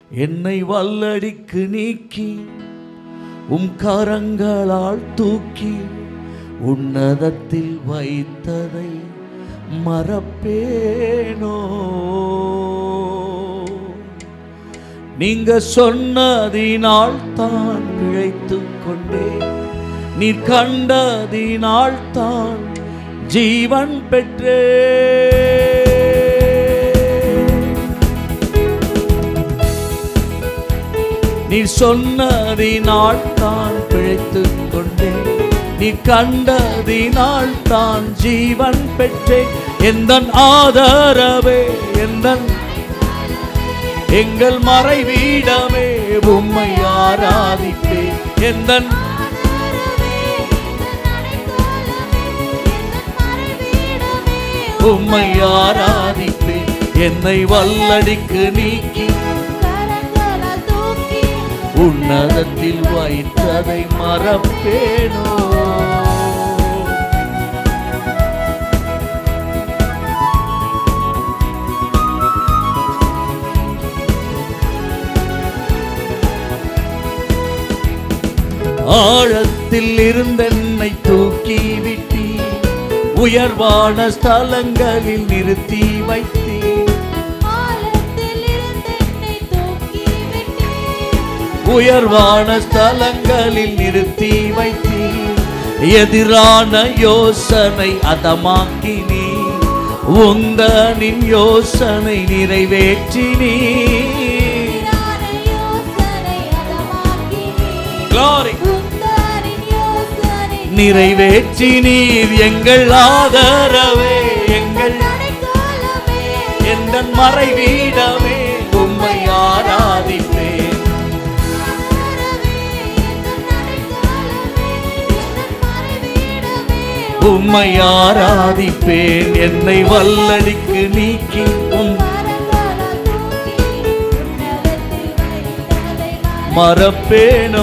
என்னை வல்லடிக்கு நீக்கி உம் கரங்களால் தூக்கி உன்னதத்தில் வைத்ததை மறப்பேனோ நீங்க சொன்னதினால் தான் பிழைத்துக் கொண்டேன் நீர் கண்டதினால் தான் ஜீவன் பெற்றேன் நீர் சொன்னதினால் தான் பிழைத்துக் கொண்டேன் நீ கண்டதினால் தான் ஜீவன் பெற்றேன் எந்த ஆதரவே எந்த எங்கள் மறைவீடமே உம்மை ஆராதிப்பேன் எந்த உம்மை ஆராதிப்பேன் என்னை வல்லடிக்கு நீக்கி உன்னதத்தில் வைத்ததை மறப்பேனோ ஆழத்தில் இருந்தென்னை தூக்கி விட்டி உயர்வான ஸ்தலங்களில் நிறுத்தி வைத்தீர் உயர்வான ஸ்தலங்களில் நிறுத்தி வைத்தீர் எதிரான யோசனை அதமாக்கினீ உந்தனின் யோசனை நிறைவேற்றினீ Glory. நிறைவேற்றினீர் எங்கள் ஆதரவே எங்கள் எந்த மறைவீடமே உம்மை ஆராதிப்பேன் உம்மை ஆராதிப்பேன் என்னை வல்லடிக்கு நீக்கி உம் மறப்பேனோ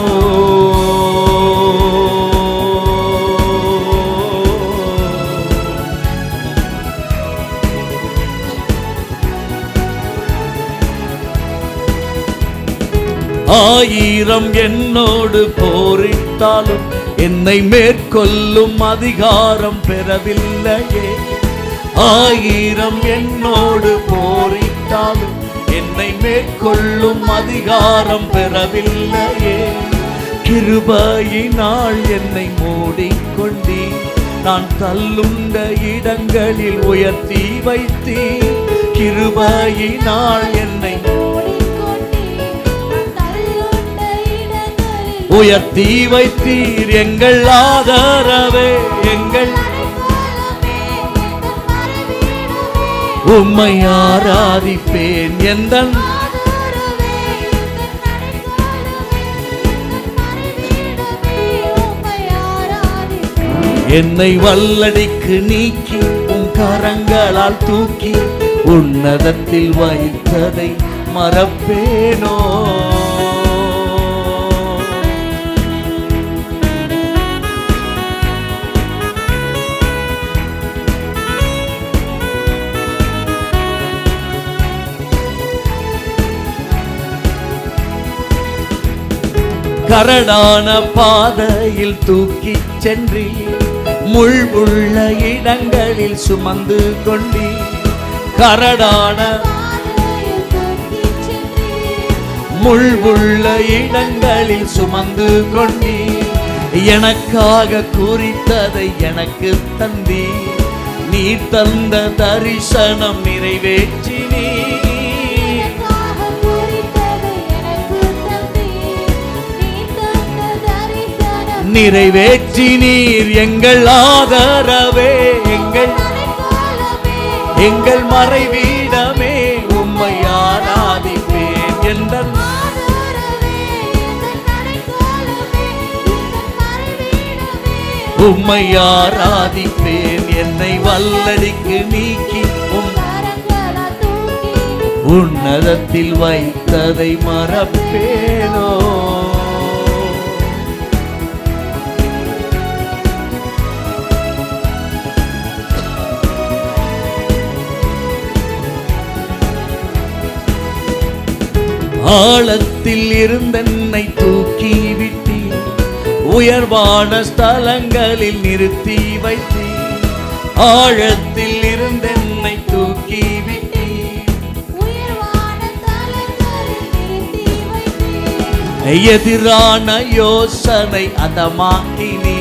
ஆயிரம் என்னோடு போரிட்டாலும் என்னை மேற்கொள்ளும் அதிகாரம் பெறவில்லையே ஆயிரம் என்னோடு போரிட்டாலும் என்னை மேற்கொள்ளும் அதிகாரம் பெறவில்லையே கிருபையினால் என்னை மூடிக்கொண்டீ நான் தள்ளுண்ட இடங்களில் உயர்த்தி வைத்தீ கிருபையினால் என்னை உயர்த்தி வைத்தீர் எங்கள் ஆதரவே எங்கள் உம்மை ஆராதிப்பேன் எந்த என்னை வல்லடிக்கு நீக்கி உன் கரங்களால் தூக்கி உன்னதத்தில் வைத்ததை மறப்பேனோ கரடான பாதையில் தூக்கி சென்றி முள் உள்ள இடங்களில் சுமந்து கொண்டி கரடான முள் உள்ள இடங்களில் சுமந்து கொண்டி எனக்காக குறித்ததை எனக்கு தந்தி நீ தந்த தரிசனம் நிறைவேற்றி நீ நிறைவேற்றி நீர் எங்கள் ஆதரவே எங்கள் எங்கள் மறைவீடமே உம்மை ஆராதிப்பேன் எந்த உம்மை ஆராதிப்பேன் என்னை வல்லடிக்கு நீக்கி உம் உன்னதத்தில் வைத்ததை மறப்பேனோ ஆழத்தில் இருந்தென்னை தூக்கி விட்டீர் உயர்வான ஸ்தலங்களில் நிறுத்தி வைத்தீர் ஆழத்தில் இருந்தென்னை தூக்கி விட்டீர் உயர்வான தலங்களில் நிறுத்தி வைத்தீர். எதிரான யோசனை அதமாக்கினீர்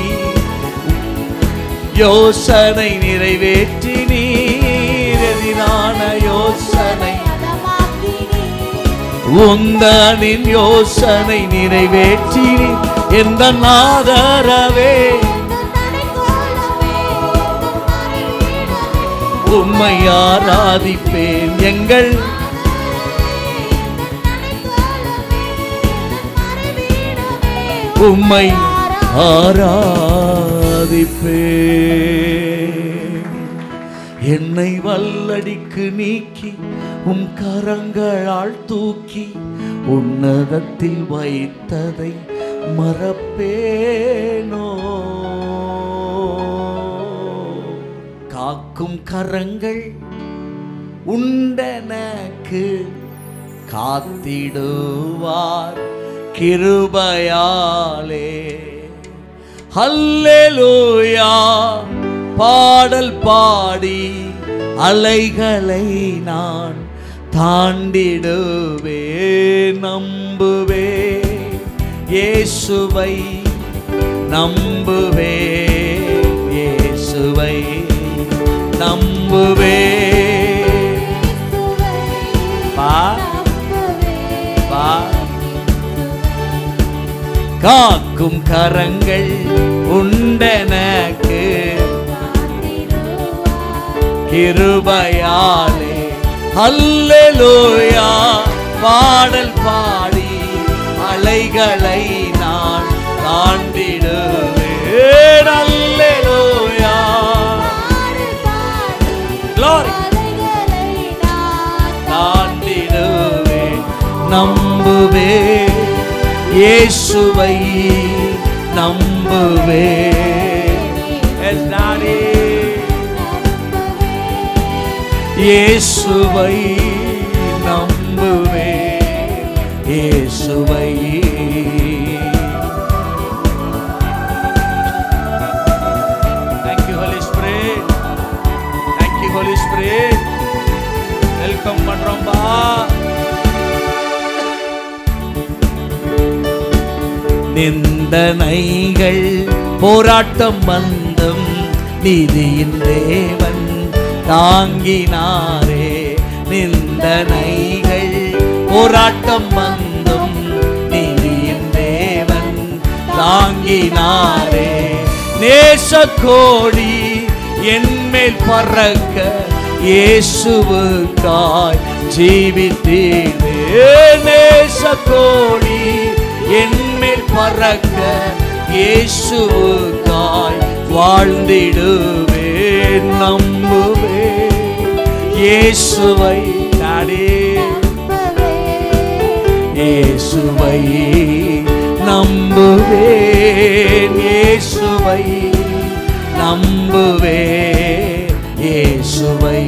யோசனை நிறைவேற்றினீர் எதிரான யோசனை அதமாக்கினீர். உந்தனின் யோசனை நிறைவேற்றினீர் எந்த நாதரவே எங்கள் நடைக்கோலமே, எங்கள் மறைவீடமே, உம்மை ஆராதிப்பேன் எங்கள் எங்கள் நடைக்கோலமே, எங்கள் மறைவீடமே, உம்மை ஆராதிப்பேன் என்னை வல்லடிக்கு நீக்கி உம் கரங்களால் தூக்கி உன்னதத்தில் வைத்ததை மறப்பேனோ காக்கும் கரங்கள் உண்டனக்கு காத்திடுவார் கிருபையாலே ஹல்லேலூயா பாடல் பாடி அலைகளை நான் தாண்டிடுவே நம்புவே இயேசுவை நம்புவே இயேசுவை நம்புவே பா பா காக்கும் கரங்கள் உண்டனக்கு கிருபையாலே அல்லேலூயா பாடல் பாடி அலைகளை நான் தாண்டிடுவேன் அல்லேலூயா Glory. தாண்டிடுவேன் நம்புவே இயேசுவை நம்புவே Yes, Daddy. இயேசுவை நம்புவே இயேசுவை Thank you, Holy Spirit. Thank you, Holy Spirit. Welcome பண்றோம்பா நிந்தனைகள் போராட்டம் வந்தும் நீதியின் தேவன் தாங்கினாரே நிந்தனைகள் போராட்டம் வந்தும் நீதியின் தேவன் தாங்கினாரே நேச கோடி என்மேல் பறக்க இயேசுவுக்காய் ஜீவித்தீரே நேச கோடி என்மேல் பறக்க இயேசுவுக்காய் வாழ்ந்திடுவே நம்புவே இயேசுவை நாடே இயேசுவை நம்புவேன் இயேசுவை நம்புவேன் இயேசுவை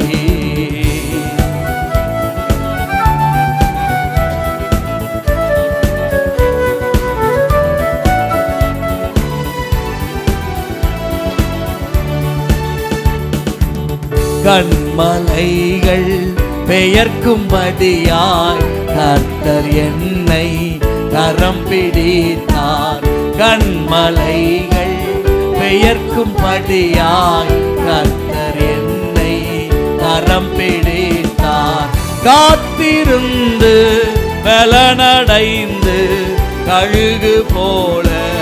கண்மலைகள் பெயர்க்கும்படியாய் கர்த்தர் என்னை கரம் பிடித்தார் கண்மலைகள் பெயர்க்கும்படியாய் கர்த்தர் என்னை கரம் பிடித்தார் காத்திருந்து பலனடைந்து கழுகு போல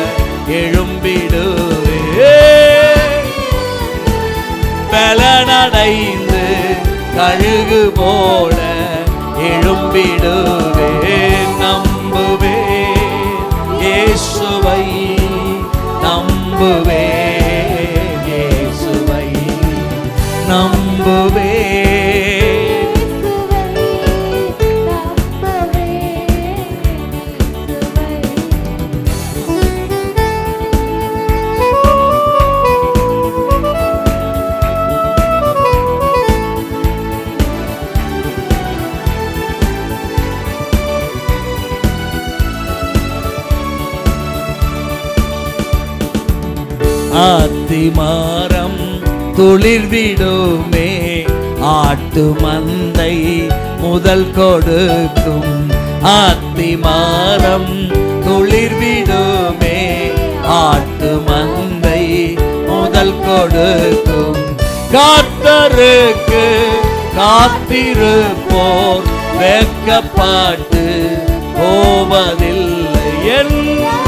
எழும்பிடுவே பலனடைந்து கழுகு போல எழும்பிடுவே நம்புவே இயேசுவை நம்புவே இயேசுவை நம்புவே அத்திமரம் துளிர்விடுமே ஆட்டு மந்தை முதல் கொடுக்கும் அத்திமரம் துளிர்விடுமே ஆட்டு மந்தை முதல் கொடுக்கும் காத்தருக்கு காத்திருப்போர் வெட்கப்பட்டு போவதில்லை என்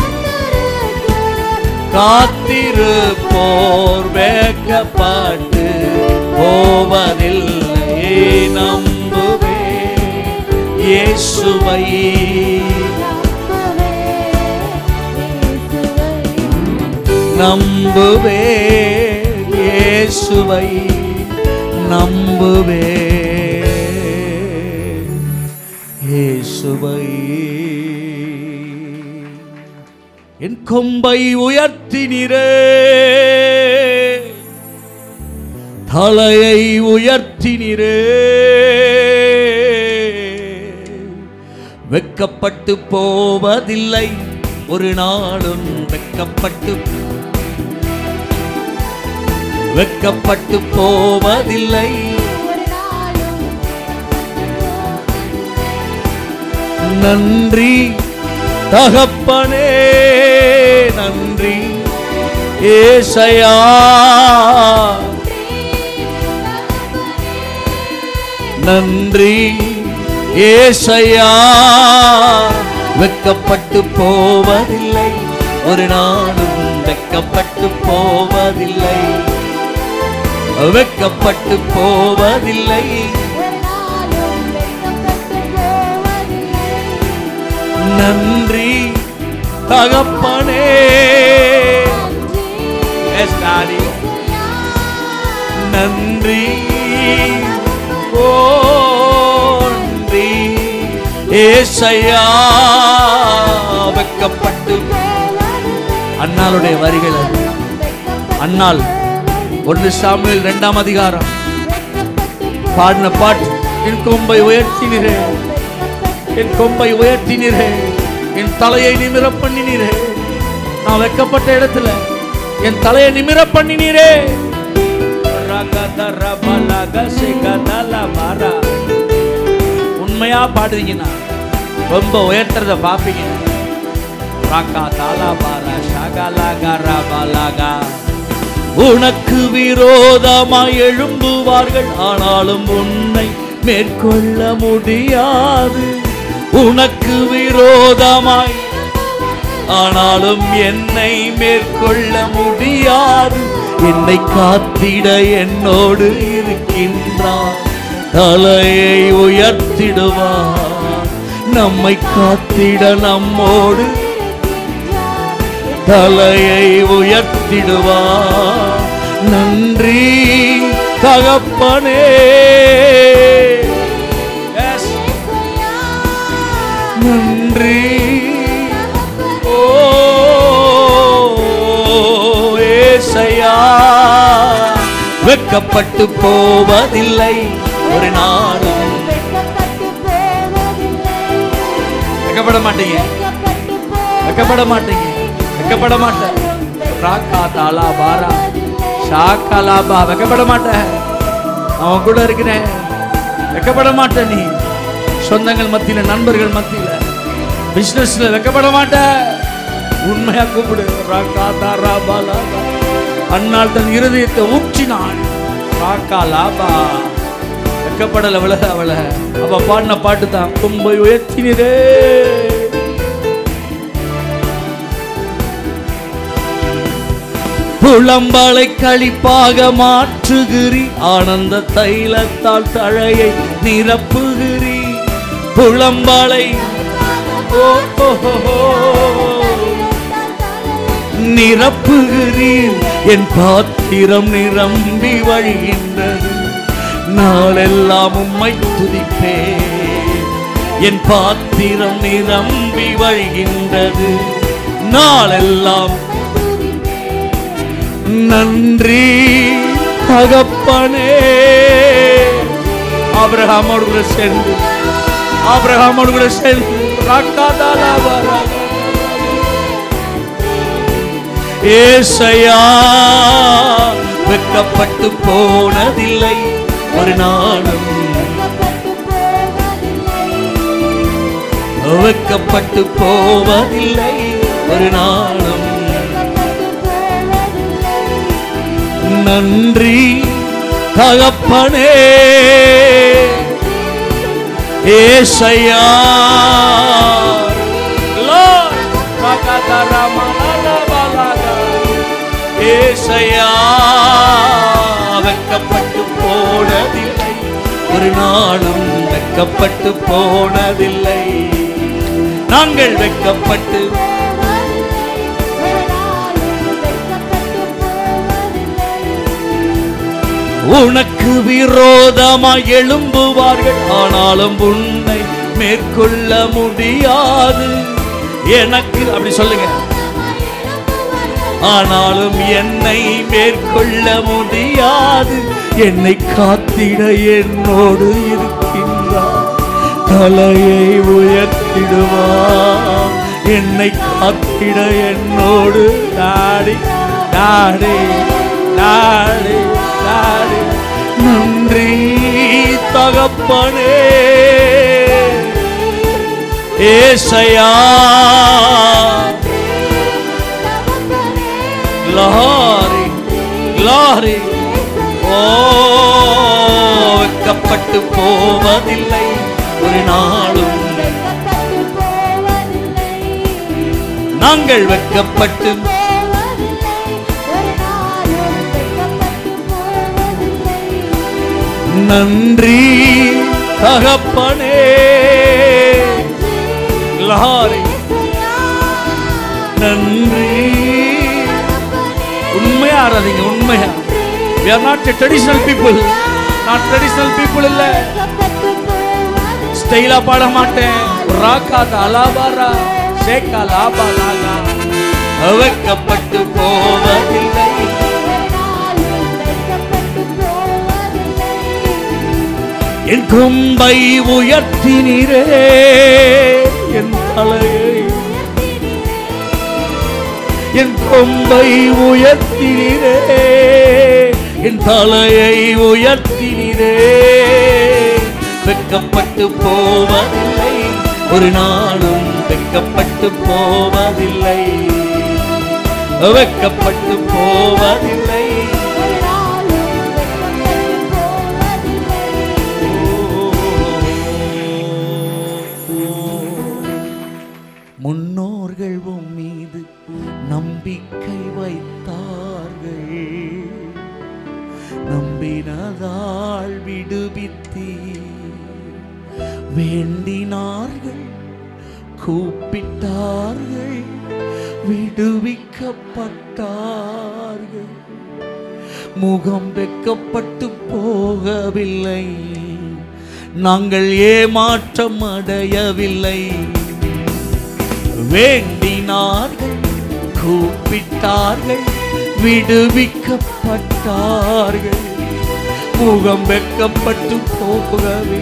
காத்திருப்போர் வெட்கப்பட்டு போவதில்லை நம்புவே இயேசுவை நம்புவே இயேசுவை நம்புவே இயேசுவை என் கொம்பை உயர்த்தினிரே தலையை உயர்த்தினிரே வெக்கப்பட்டு போவதில்லை ஒரு நாளும் வெக்கப்பட்டு வெக்கப்பட்டு போவதில்லை நன்றி தகப்பனே நன்றி ஏசையா நன்றி ஏசையா வெக்கப்பட்டு போவதில்லை ஒரு நாளும் வெக்கப்பட்டு போவதில்லை வெக்கப்பட்டு போவதில்லை நன்றி தகப்பனே Yes, Daddy. நன்றி ஓ நன்றி ஏசையா வெக்கப்பட்டு அண்ணாளுடைய வரிகள் அது. அன்னாள் ஒன்று சாமுவேல் இரண்டாம் அதிகாரம் பாடின பாட்டு என் கொம்பை உயர்த்தினரே என் கொம்பை உயர்த்தினரே என் தலையை நிமிர பண்ணினீரே நான் வைக்கப்பட்ட இடத்துல என் தலையை நிமிர பண்ணினீரே உண்மையா பாடுவீங்கன்னா ரொம்ப உயர்த்துறத பார்ப்பீங்க ராக்கா தாலா பாரா ஷாகாலா காரா பாலாகா உனக்கு விரோதமாய் எழும்புவார்கள் ஆனாலும் உன்னை மேற்கொள்ள முடியாது உனக்கு விரோதமாய் ஆனாலும் என்னை மேற்கொள்ள முடியாது என்னை காத்திட என்னோடு இருக்கின்றார் தலையை உயர்த்திடுவார் நம்மை காத்திட நம்மோடு தலையை உயர்த்திடுவார் நன்றி தகப்பனே Yes. நன்றி ஓ ஏசையா வெக்கப்பட்டு போவதில்லை ஒரு நாளும் வெக்கப்பட மாட்டீங்க வெக்கப்பட மாட்டீங்க வெக்கப்பட மாட்டேன் ராக்கா தாலா பாரா ஷாக்காலாபா வெக்கப்பட மாட்டேன் அவன் கூட இருக்கிறேன் வெக்கப்பட மாட்டேன் நீ சொந்தங்கள் மத்தியில நண்பர்கள் மத்தியில பிசினஸ்ல வெக்கப்பட மாட்டேன் உண்மையா கூப்பிடு ராக்கா தாரா பாலா அண்ணாள் தன் இருதயத்தை ஊற்றினான் ராக்கா லாபா வெக்கப்படல அவள அவள அவ பாடின பாட்டு தான் கும்பை உயர்த்தினரே புலம்பலை களிப்பாக மாற்றுகிறி ஆனந்த தைலத்தால் தழையை நிரப்புகிறி புலம்பலை ஓ ஓ, ஓ, ஓ. நிரப்புகிறீர் என் பாத்திரம் நிரம்பி வழிகின்றது நாளெல்லாம் உம்மை துதிப்பேன் என் பாத்திரம் நிரம்பி வழிகின்றது நாளெல்லாம் நன்றி தகப்பனே ஆபிரகாமோடு கூட சேர்ந்து ஆபிரகாமோடு கூட சேர்ந்து ராக்காதாலா வரா ஏசையா வெக்கப்பட்டு போனதில்லை ஒரு நாளும் வெக்கப்பட்டு போவதில்லை ஒரு நாளும் நன்றி தகப்பனே ஏசையா Lord, ரகதரமலலபலக. ஏசையா வெக்கப்பட்டு போனதில்லை ஒரு நாளும் வெக்கப்பட்டு போனதில்லை நாங்கள் வெக்கப்பட்டு உனக்கு விரோதமாய் எழும்புவார்கள் ஆனாலும் உன்னை மேற்கொள்ள முடியாது எனக்கு அப்படி சொல்லுங்க ஆனாலும் என்னை மேற்கொள்ள முடியாது என்னை காத்திட என்னோடு இருக்கின்றார் தலையை உயர்த்திடுவார் என்னை காத்திட என்னோடு டாடி டாடி டாடி டாடி நன்றி தகப்பனே ஏசையா லாரி லாரி ஓ வெக்கப்பட்டு போவதில்லை ஒரு நாளும் நாங்கள் வெக்கப்பட்டு நன்றி தகப்பனே லாரி நன்றி உண்மையா ஆராதிங்க உண்மையா we are not a traditional people நான் ட்ரெடிஷனல் பீப்புள் இல்ல ஸ்டைலா பாட மாட்டேன் ராக்காத அலாபாரா சேக்கா லாபா லாகா அவக்கப்பட்டு போவதில்லை என் கொம்பை உயர்த்தினீரே என் தலையை என் கொம்பை உயர்த்தினீரே என் தலையை உயர்த்தினீரே வெக்கப்பட்டு போவதில்லை ஒரு நாளும் வெக்கப்பட்டு போவதில்லை வெக்கப்பட்டு போவதில்லை முன்னோர்கள் உம் மீது நம்பிக்கை வைத்தார்கள் நம்பினதால் விடுவித்தீர் வேண்டினார்கள் கூப்பிட்டார்கள் விடுவிக்கப்பட்டார்கள் முகம் வெக்கப்பட்டு போகவில்லை நாங்கள் ஏமாற்றம் அடையவில்லை வேண்டினார்கள் கூப்பிட்டார்கள் விடுவிக்கப்பட்டார்கள் முகம் வெக்கப்பட்டு போகவில்லை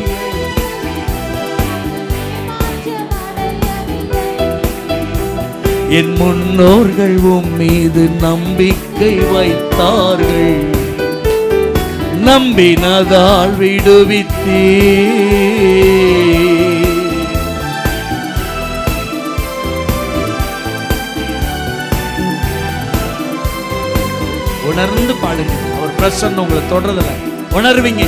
என் முன்னோர்கள் உம் மீது நம்பிக்கை வைத்தார்கள் நம்பினதால் விடுவித்தீ உணர்ந்து பாடுங்க அவர் பிரசன்ன உங்களை தொடர்றதுல உணர்வீங்க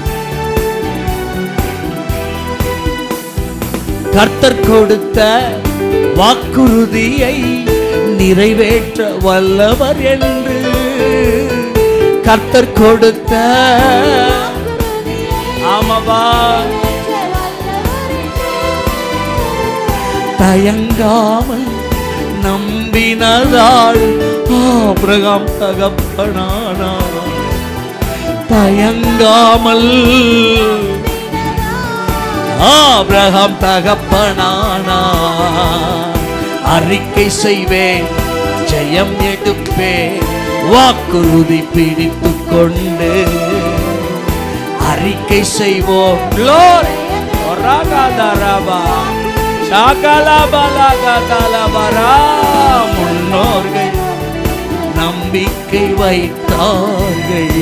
கர்த்தர் கொடுத்த வாக்குறுதியை நிறைவேற்ற வல்லவர் என்று கர்த்தர் கொடுத்த ஆமாவா தயங்காமல் நம்பினதால் ஆபிரகாம் தகப்பனானா தயங்காமல் ஆபிரகாம் தகப்பனானா அறிக்கை செய்வேன் ஜெயம் எடுப்பேன் வாக்குறுதி பிடித்து கொண்டு அறிக்கை செய்வோம் Glory. ஒராகாதரபா. சாகலபலகதலபரா. முன்னோர்கள் நம்பிக்கை வைத்தார்கள்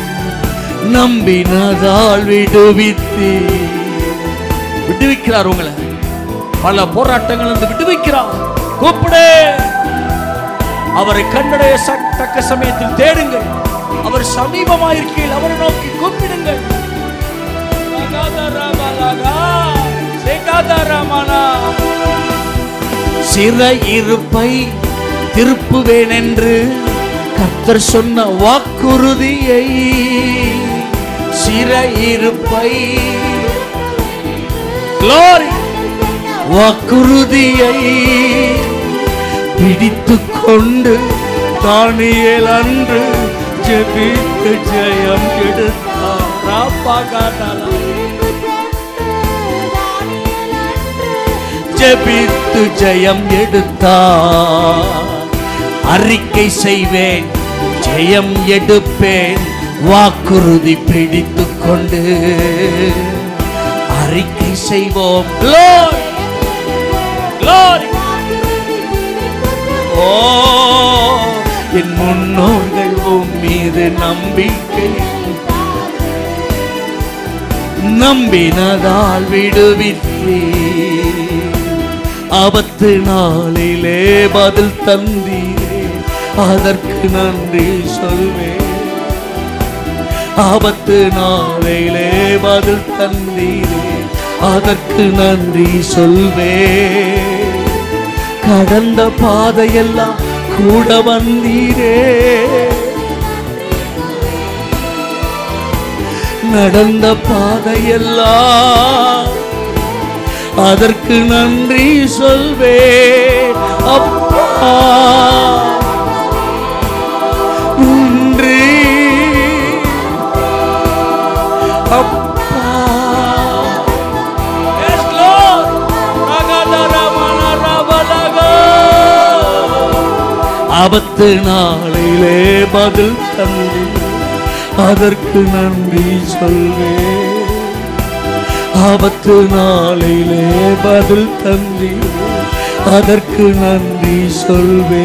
நம்பினதால் விடுவித்தீ விடுவிக்கிறார் உங்களை பல போராட்டங்கள் இருந்து விடுவிக்கிறார் கூப்பிடு அவரை கண்டடைய ச- தக்க சமயத்தில் தேடுங்கள் அவர் சமீபமாயிருக்கையில் அவரை நோக்கி கூப்பிடுங்கள் லகாதரமலகா, செகாதரமனா. சிற இருப்பை திருப்புவேன் என்று கர்த்தர் சொன்ன வாக்குறுதியை சிற இருப்பை Glory. வாக்குறுதியை பிடித்து கொண்டு தானியேல் அன்று ஜெபித்து ஜெயம் எடுத்தார் ராப்பாகாதாலா. ஜெபித்து ஜெயம் எடுத்தார் அறிக்கை செய்வேன் ஜெயம் எடுப்பேன் வாக்குறுதி பிடித்து கொண்டு அறிக்கை செய்வோம் Glory, glory. ஓ என் முன்னோர்கள் உன் மீது நம்பிக்கை நம்பினதால் விடுவித்தீ ஆபத்து நாளிலே பதில் தந்தீரே அதற்கு நன்றி சொல்வேன் ஆபத்து நாளிலே பதில் தந்தீரே அதற்கு நன்றி சொல்வேன் கடந்த பாதையெல்லாம் கூட வந்தீரே நடந்த பாதையெல்லாம் அதற்கு நன்றி சொல்வே அப்பா நன்றி அப்பா Yes, Lord. ரகதரமணரவலகோ. ஆபத்து நாளிலே பதில் தந்து அதற்கு நன்றி சொல்வே ஆபத்து நாளிலே பதில் தந்தி அதற்கு நன்றி சொல்வே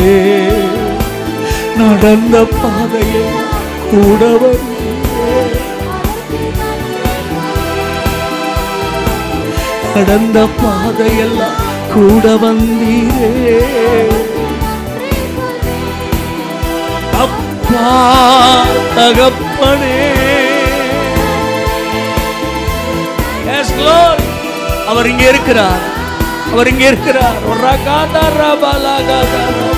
நடந்த பாதையை கூட வந்தீரே. நடந்த பாதையெல்லாம் கூட வந்தீரே அப்பா தகப்பனே Yes, Lord. அவர் இங்க இருக்கிறார் அவர் இங்க இருக்கிறார் ஒரு ரகாதா ரபலகாதா ரப.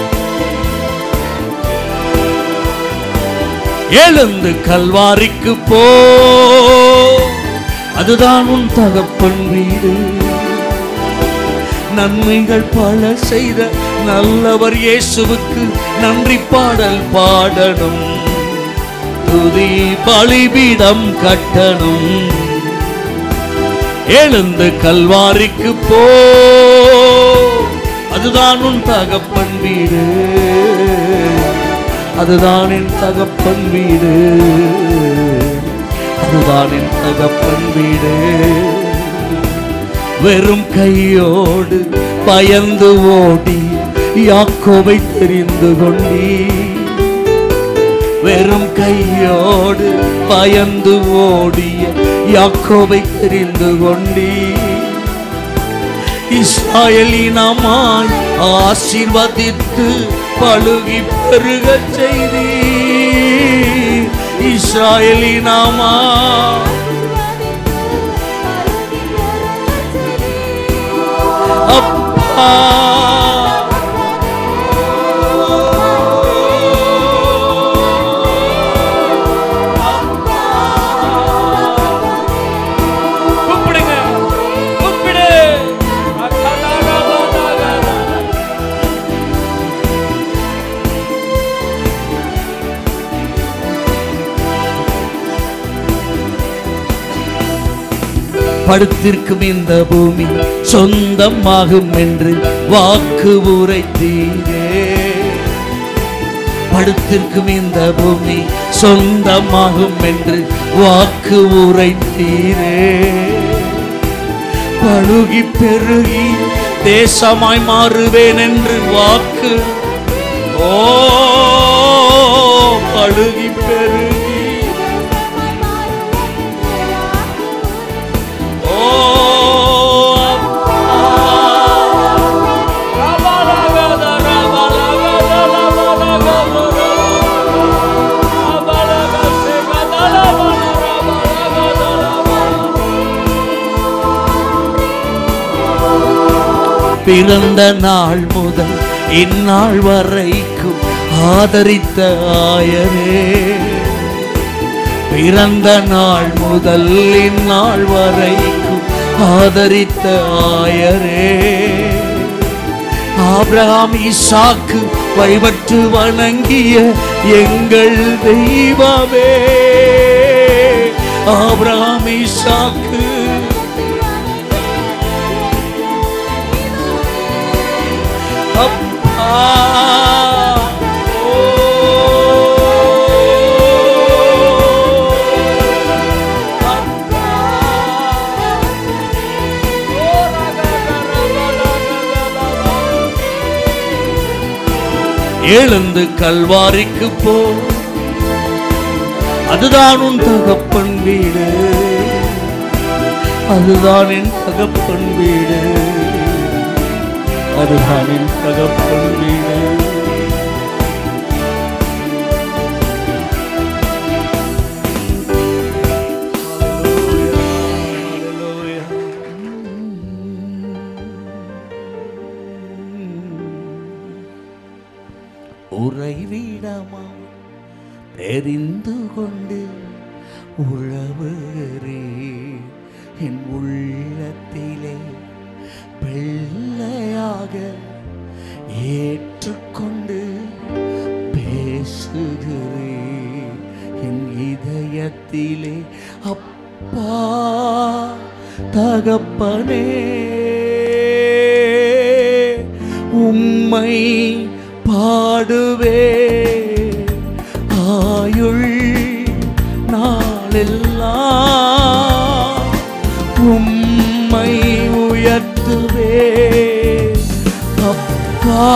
எழுந்து கல்வாரிக்கு போ அதுதான் உன் தகப்பன் வீடு நன்மைகள் பல செய்த நல்லவர் இயேசுவுக்கு நன்றி பாடல் பாடணும் துதி பலிபீடம் கட்டணும் எழுந்து கல்வாரிக்கு போ அதுதான் உன் தகப்பன் வீடு அதுதான் என் தகப்பன் வீடு அதுதான் என் தகப்பன் வீடு வெறும் கையோடு பயந்து ஓடி யாக்கோவை தெரிந்து கொண்டீ வெறும் கையோடு பயந்து ஓடிய யாக்கோவை தெரிந்து கொண்டீ இஸ்ராயலினமாய் ஆசீர்வதித்து பழுகி பெருகச் செய்தீ இஸ்ராயலினமாய் அப்பா கூப்பிடுங்க கூப்பிடு படுத்திருக்கும் இந்த பூமி சொந்தமாகும் என்று வாக்கு உரைத்தீரே படுத்திருக்கும் இந்த பூமி சொந்தமாகும் என்று வாக்கு உரைத்தீரே பழுகி பெருகி தேசமாய் மாறுவேன் என்று வாக்கு ஓ பழுகி பெருகி ஓ அப்பா. ரபலகத, ரபலகத, ரபலகத, ரபலகசெகத, ரபல, ரபலகத, ரபல. பிறந்த நாள் முதல் இந்நாள் வரைக்கும் ஆதரித்த ஆயரே பிறந்த நாள் முதல் இந்நாள் வரைக்கும் ஆதரித்த ஆயரே ஆபிரகாம் ஈசாக்கு வழிபட்டு வணங்கிய எங்கள் தெய்வமே ஆபிரகாம் ஈசாக்கு அப்பா எழுந்து கல்வாரிக்கு போ அதுதான் உன் தகப்பன் வீடு அதுதான் என் தகப்பன் வீடு அதுதான் என் தகப்பன் வீடு உறைவிடமா தெரிந்து கொண்டு உழவுகிறே என் உள்ளத்திலே பிள்ளையாக ஏற்றுக்கொண்டு பேசுகிறே என் இதயத்திலே அப்பா தகப்பனே உம்மை பாடுவே ஆயுள் நாளெல்லாம் உம்மை உயர்த்துவே அப்பா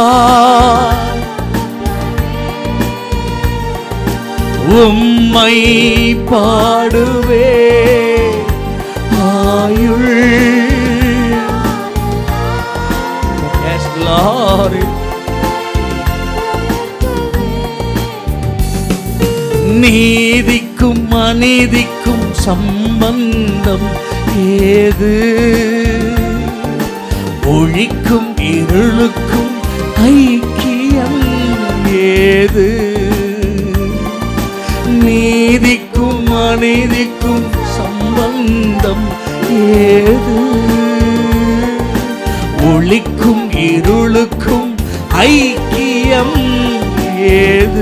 உம்மை பாடுவே ஆயுள் Yes, glory. நீதிக்கும் அநீதிக்கும் சம்பந்தம் ஏது ஒழிக்கும் இருளுக்கும் ஐக்கியம் ஏது நீதிக்கும் அநீதிக்கும் சம்பந்தம் ஏது ஒளிக்கும் இருளுக்கும் ஐக்கியம் ஏது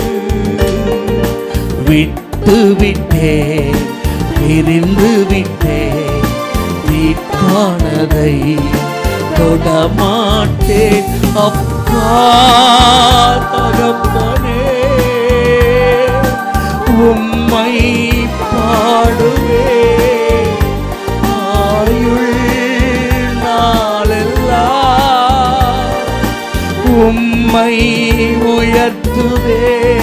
விட்டு விட்டே பிரிந்து விட்டே தீட்டானதை தொடமாட்டேன் அப்பா தகப்பனே உம்மை பாடுவே ஆயுள் நாளெல்லாம் உம்மை உயர்த்துவே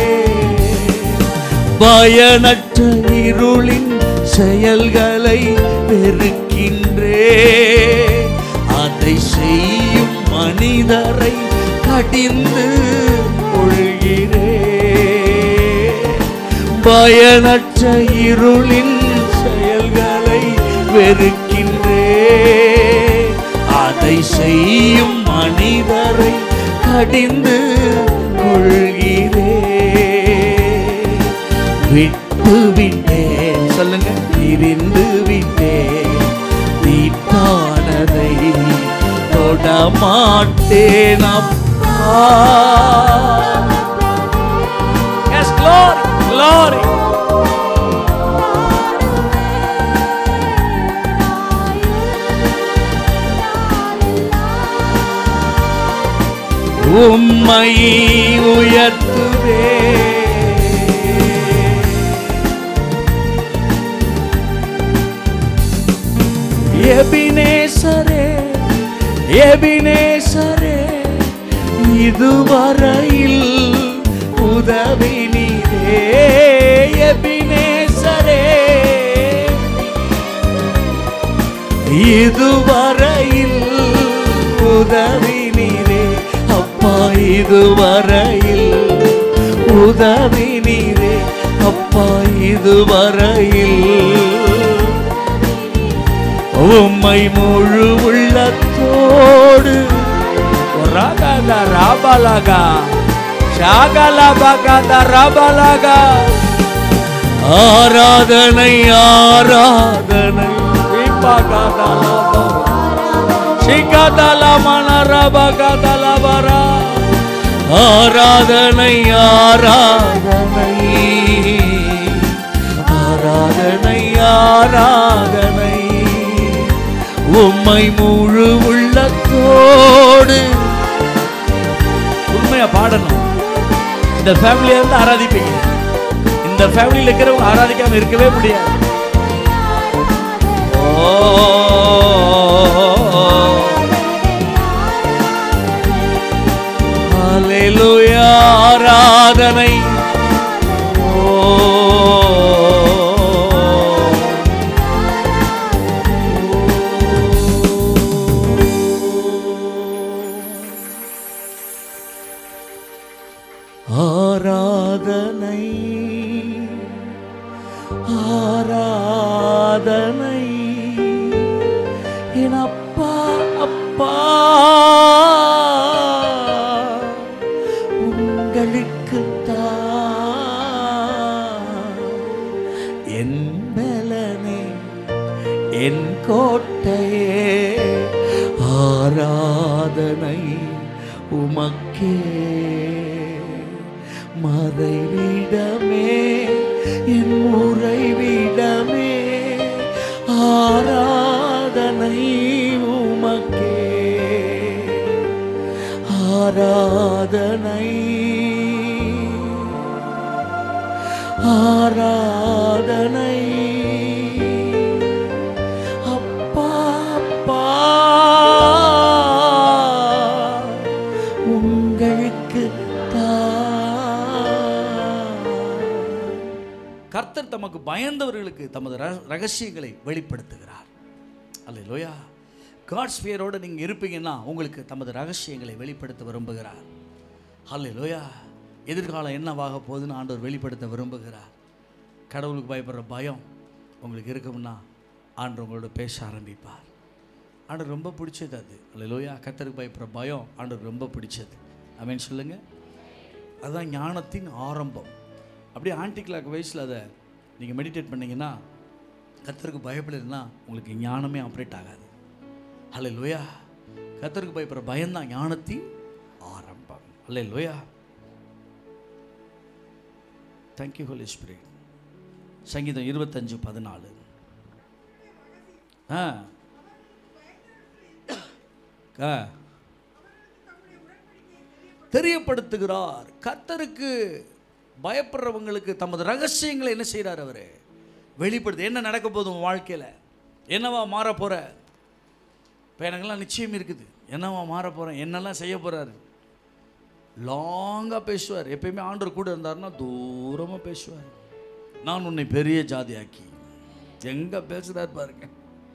பயனற்ற இருளின் செயல்களை வெறுக்கின்றே அதை செய்யும் மனிதரை கடிந்து கொள்கிறே பயனற்ற இருளின் செயல்களை வெறுக்கின்றே அதை செய்யும் மனிதரை கடிந்து கொள்கிறே விட்டு விட்டேன் சொல்லுங்க பிரிந்து விட்டேன் தீட்டானதை தொடமாட்டேன் அப்பா Yes, glory, glory. உம்மை உயர்த்துவே எபினேசரே எபினேசரே இதுவரையில் உதவி நீரே இதுவரையில் உதவினீரே அப்பா இதுவரையில் உதவினீரே அப்பா இதுவரையில் உம்மை முழு உள்ளத்தோடு ரகத ராபலகா ஷாகலபகத ராபலகா ஆராதனை ஆராதனை விபகதலபா சிகதலமனரபகதலபரா ஆராதனை ஆராதனை ஆராதனை ஆராதனை உம்மை முழு உள்ளத்தோடு உண்மையா பாடணும் இந்த ஃபேமிலியா இருந்து ஆராதிப்பீங்க இந்த ஃபேமிலியில் இருக்கிறவங்க ஆராதிக்காம இருக்கவே முடியாது ஓ ஹalleluya ஆராதனை ஓ ஆராதனை ஆராதனை என் அப்பா அப்பா உங்களுக்கு என் பலனே என் கோட்டையே ஆராதனை உமக்கே மறைவிடமே என் முறைவிடமே ஆராதனை உமக்கே ஆராதனை ஆராதனை அப்பா அப்பா உங்களுக்கு கர்த்தர் தமக்கு பயந்தவர்களுக்கு தமது ர- ரகசியங்களை வெளிப்படுத்துகிறார் அல்லேலூயா காட்ஸ் ஃபியரோடு நீங்கள் இருப்பீங்கன்னா உங்களுக்கு தமது ரகசியங்களை வெளிப்படுத்த விரும்புகிறார் அல்லேலூயா எதிர்காலம் என்னவாக போகுதுன்னு ஆண்டவர் வெளிப்படுத்த விரும்புகிறார் கடவுளுக்கு பயப்படுற பயம் உங்களுக்கு இருக்கும்னா ஆண்டவர் உங்களோட பேச ஆரம்பிப்பார் ஆண்டவர் ரொம்ப பிடிச்சது அது அல்லேலூயா கர்த்தருக்கு பயப்படுற பயம் ஆண்டவர் ரொம்ப பிடிச்சது அவன் சொல்லுங்க அதுதான் ஞானத்தின் ஆரம்பம் அப்படியே ஆன்டி கிளாக் வயசில் அதை நீங்கள் மெடிடேட் பண்ணீங்கன்னா கத்தருக்கு பயப்படலைன்னா உங்களுக்கு ஞானமே ஆப்ரேட் ஆகாது அல்ல லோயா கத்தருக்கு பயப்படுற பயம்தான் ஞானத்தின் ஆரம்பம் அல்ல லோயா தேங்க்யூ ஹோலி ஸ்பிரிட் சங்கீதம் இருபத்தஞ்சு பதினாலு ஆ ஆ தெரியப்படுத்துகிறார் கர்த்தருக்கு பயப்படுறவங்களுக்கு தமது ரகசியங்களை என்ன செய்கிறார் அவர் வெளிப்படுத்து என்ன நடக்க போகுது உன் வாழ்க்கையில் என்னவா மாற போற இப்போ எனக்கெல்லாம் நிச்சயம் இருக்குது என்னவா மாற போகிறேன் என்னெல்லாம் செய்ய போகிறாரு லாங்காக பேசுவார் எப்பயுமே ஆண்டவர் கூட இருந்தாருன்னா தூரமாக பேசுவார் நான் உன்னை பெரிய ஜாதியாக்கி எங்கே பேசுகிறார் பாருங்க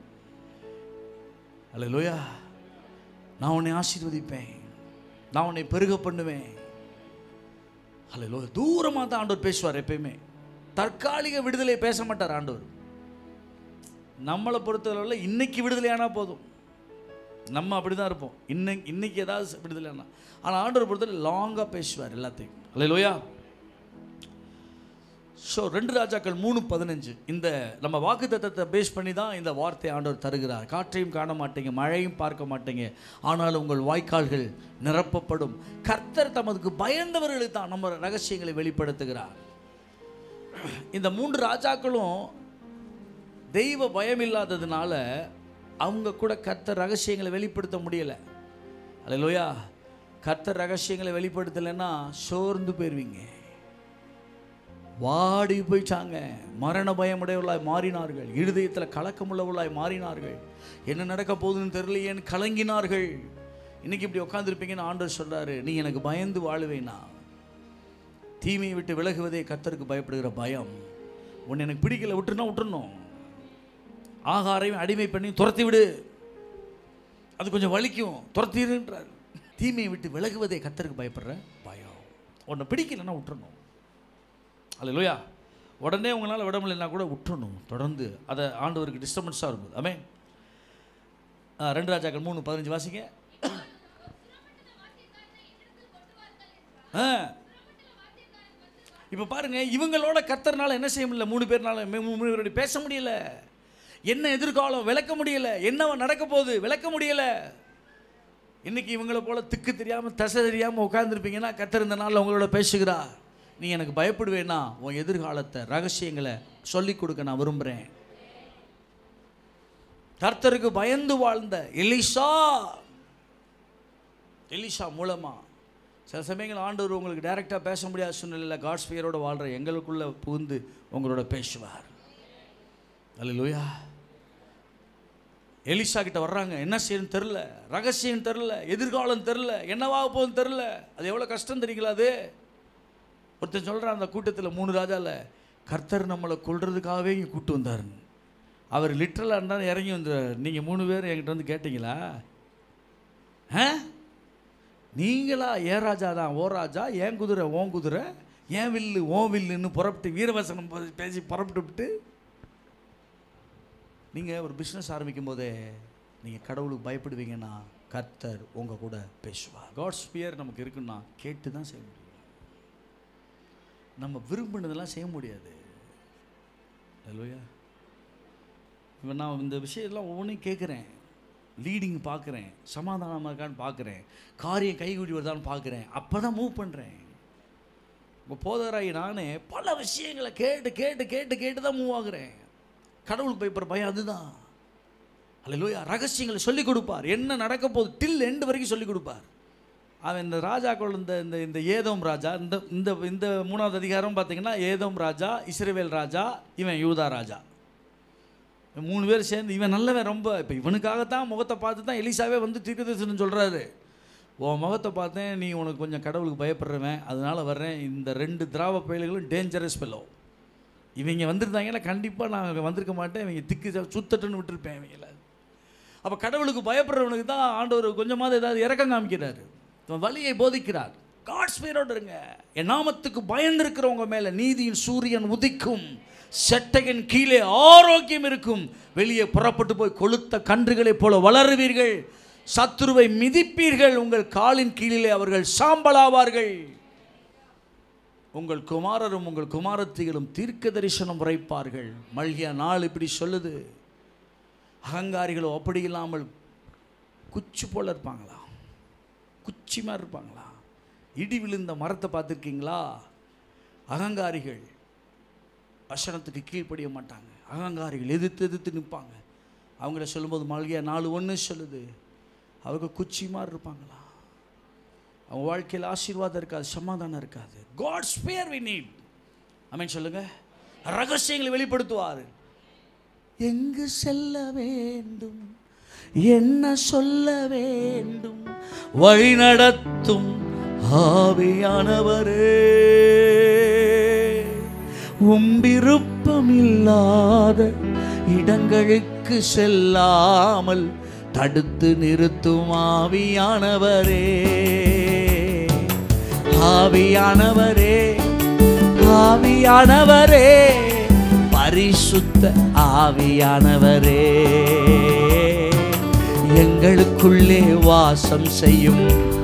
அல்ல லோயா நான் உன்னை ஆசீர்வதிப்பேன் நான் உன்னை பெருக பண்ணுவேன் அல்ல தூரமாக தான் ஆண்டவர் பேசுவார் எப்பயுமே தற்காலிக விடுதலை பேச மாட்டார் ஆண்டவர் நம்மளை பொறுத்தளவில் இன்னைக்கு விடுதலையானா போதும் நம்ம அப்படி தான் இருப்போம் இன்னைக்கு இன்னைக்கு ஏதாவது விடுதலையானா ஆனால் ஆண்டவர் பொறுத்தவரை லாங்காக பேசுவார் எல்லாத்தையும் அல்ல லோயா ஸோ ரெண்டு ராஜாக்கள் மூணு பதினஞ்சு இந்த நம்ம வாக்கு தத்தத்தை பேஸ் பண்ணி தான் இந்த வார்த்தை ஆண்டவர் தருகிறார் காற்றையும் காண மாட்டீங்க மழையும் பார்க்க மாட்டீங்க ஆனாலும் உங்கள் வாய்க்கால்கள் நிரப்பப்படும் கர்த்தர் தமதுக்கு பயந்தவர்களுக்கு தான் நம்ம ரகசியங்களை வெளிப்படுத்துகிறார் இந்த மூன்று ராஜாக்களும் தெய்வ பயம் இல்லாததுனால அவங்க கூட கர்த்தர் ரகசியங்களை வெளிப்படுத்த முடியலை அல்லையா கர்த்தர் ரகசியங்களை வெளிப்படுத்தலைன்னா சோர்ந்து போயிருவீங்க வாடி போயிட்டாங்க மரண பயமுடையவர்களாய் மாறினார்கள் இருதயத்தில் கலக்கமுள்ளவர்களாய் மாறினார்கள் என்ன நடக்க போகுதுன்னு தெரியலையேன்னு கலங்கினார்கள் இன்னைக்கு இப்படி உட்காந்துருப்பீங்கன்னு ஆண்டவர் சொல்றாரு நீ எனக்கு பயந்து வாழுவேனா தீமையை விட்டு விலகுவதே கர்த்தருக்கு பயப்படுகிற பயம் உன்னை எனக்கு பிடிக்கல விட்டுருனா விட்டுறணும் ஆகாரையும் அடிமை பண்ணி துரத்தி விடு அது கொஞ்சம் வலிக்கும் துரத்திடுன்றார் தீமையை விட்டு விலகுவதே கத்தருக்கு பயப்படுற பயம் உன்னை பிடிக்கலைன்னா விட்டுறணும் அல்லையா உடனே உங்களால் விட முடியலன்னா கூட விட்டுறணும் தொடர்ந்து அதை ஆண்டவருக்கு டிஸ்டர்பன்ஸாக இருக்கும் ஆமே ரெண்டு ராஜாக்கள் மூணு பதினஞ்சு வாசிங்க ஆ இப்போ பாருங்க இவங்களோட கத்தர்னால என்ன செய்ய முடியல மூணு பேர்னால மூ- மூணு பேரோட பேச முடியல என்ன எதிர்காலம் விளக்க முடியல என்ன நடக்க போகுது விளக்க முடியல இன்னைக்கு இவங்கள போல திக்கு தெரியாம தசை தெரியாம உட்கார்ந்துருப்பீங்கன்னா கத்தர் இந்த நாளில் உங்களோட பேசுகிறா நீ எனக்கு பயப்படுவேன்னா உன் எதிர்காலத்தை ரகசியங்களை சொல்லிக் கொடுக்க நான் விரும்புகிறேன் கர்த்தருக்கு பயந்து வாழ்ந்த எலிசா எலிசா மூலமா சில சமயங்கள் ஆண்டவர் உங்களுக்கு டைரெக்டாக பேச முடியாத சூழ்நிலையில் காட்ஸ் பெயரோட வாழ்கிற எங்களுக்குள்ள புகுந்து உங்களோட பேசுவார் அல்லேலூயா எலிசா கிட்ட வர்றாங்க என்ன செய்யணும் தெரில ரகசியம் தெரில எதிர்காலம் தெரில என்னவாக போகுதுன்னு தெரில அது எவ்வளோ கஷ்டம் தெரியுங்களா அது ஒருத்தன் சொல்கிறான் அந்த கூட்டத்தில் மூணு ராஜாவில் கர்த்தர் நம்மளை கொல்றதுக்காகவே இங்கே கூட்டு வந்தாருன்னு அவர் லிட்டரலாக இருந்தாலும் இறங்கி வந்தார் நீங்கள் மூணு பேர் என்கிட்ட வந்து கேட்டிங்களா ஆ நீங்களா ஏ ராஜா தான் ஓ ராஜா ஏன் குதிரை ஓன் குதிரை ஏன் வில்லு ஓன் வில்லுன்னு புறப்பட்டு வீரவசனம் பே- பேசி புறப்பட்டு விட்டு நீங்கள் ஒரு பிஸ்னஸ் ஆரம்பிக்கும் போதே நீங்கள் கடவுளுக்கு பயப்படுவீங்கன்னா கர்த்தர் உங்கள் கூட பேசுவார் காட்ஸ் ஃபியர் நமக்கு இருக்குன்னா கேட்டு தான் செய்ய முடியும் நம்ம விரும்பினதெல்லாம் செய்ய முடியாது அல்லையா இப்போ நான் இந்த விஷயம்லாம் ஒவ்வொன்றையும் கேட்குறேன் லீடிங் பார்க்குறேன் சமாதானமாக இருக்கான்னு பார்க்குறேன் காரியம் கைகூடி வருதான்னு பார்க்குறேன் அப்போ தான் மூவ் பண்ணுறேன் இப்போ போதராகி நானே பல விஷயங்களை கேட்டு கேட்டு கேட்டு கேட்டு தான் மூவ் ஆகுறேன் கடவுளுக்கு பயப்படுற பயம் அதுதான் அல்லையா ரகசியங்களை சொல்லிக் கொடுப்பார் என்ன நடக்க போகுது டில் எண்டு வரைக்கும் சொல்லிக் கொடுப்பார் அவன் இந்த ராஜாக்கள் இந்த இந்த இந்த ஏதோம் ராஜா இந்த இந்த இந்த மூணாவது அதிகாரம் பார்த்தீங்கன்னா ஏதோம் ராஜா இஸ்ரவேல் ராஜா இவன் யூதா ராஜா இவன் மூணு பேர் சேர்ந்து இவன் நல்லவன் ரொம்ப இப்போ இவனுக்காகத்தான் முகத்தை பார்த்து தான் எலிசாவே வந்து தீர்க்கதரிசனம் சொல்கிறாரு உன் முகத்தை பார்த்தேன் நீ உனக்கு கொஞ்சம் கடவுளுக்கு பயப்படுறவன் அதனால வர்றேன் இந்த ரெண்டு திராவ பயல்களும் டேஞ்சரஸ் பெல்லோ இவங்க வந்திருந்தாங்கன்னா கண்டிப்பாக நான் வந்திருக்க மாட்டேன் இவங்க திக்கு ச- சுத்தட்டுன்னு விட்டுருப்பேன் இவங்கள அப்போ கடவுளுக்கு பயப்படுறவனுக்கு தான் ஆண்டவர் கொஞ்சமாவது ஏதாவது இறக்கம் காமிக்கிறாரு இவன் வழியை போதிக்கிறார் காட்ஸ் பேரோடு இருங்க என் நாமத்துக்கு பயந்திருக்கிறவங்க மேலே நீதியின் சூரியன் உதிக்கும் செட்டையின் கீழே ஆரோக்கியம் இருக்கும் வெளியே புறப்பட்டு போய் கொளுத்த கன்றுகளைப் போல வளருவீர்கள் சத்துருவை மிதிப்பீர்கள் உங்கள் காலின் கீழிலே அவர்கள் சாம்பலாவார்கள் உங்கள் குமாரரும் உங்கள் குமாரத்திகளும் தீர்க்க தரிசனம் உரைப்பார்கள் மல்கியா நாள் இப்படி சொல்லுது அகங்காரிகளோ அப்படி இல்லாமல் குச்சி போல இருப்பாங்களா குச்சி மாதிரி இருப்பாங்களா இடி விழுந்த மரத்தை பார்த்துருக்கீங்களா அகங்காரிகள் வசனத்துக்கு கீழ்ப்படிய மாட்டாங்க அகங்காரிகள் எதிர்த்து எதிர்த்து நிற்பாங்க அவங்கள சொல்லும்போது மல்கியா நாலு ஒன்று சொல்லுது அவங்க குச்சி மாதிரி இருப்பாங்களா அவங்க வாழ்க்கையில் ஆசீர்வாதம் இருக்காது சமாதானம் இருக்காது காட்ஸ் பேர் வி நீட் அமீன் சொல்லுங்க ரகசியங்களை வெளிப்படுத்துவார் எங்கு செல்ல வேண்டும் என்ன சொல்ல வேண்டும் வழி நடத்தும் ஆவியானவரே உம்பிருப்பமில்லாத இடங்களுக்கு செல்லாமல் தடுத்து நிறுத்தும் ஆவியானவரே ஆவியானவரே ஆவியானவரே பரிசுத்த ஆவியானவரே எங்களுக்குள்ளே வாசம் செய்யும்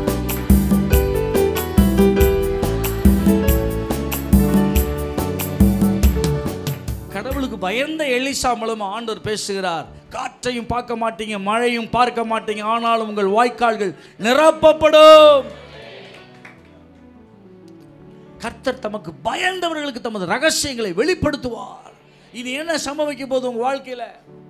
கடவுளுக்கு பயந்த எலிசா மூலமா ஆண்டவர் பேசுகிறார் காற்றையும் பார்க்க மாட்டீங்க மழையும் பார்க்க மாட்டீங்க ஆனாலும் உங்கள் வாய்க்கால்கள் நிரப்பப்படும் கர்த்தர் தமக்கு பயந்தவர்களுக்கு தமது ரகசியங்களை வெளிப்படுத்துவார் இது என்ன சம்பவிக்க போகுது உங்க வாழ்க்கையில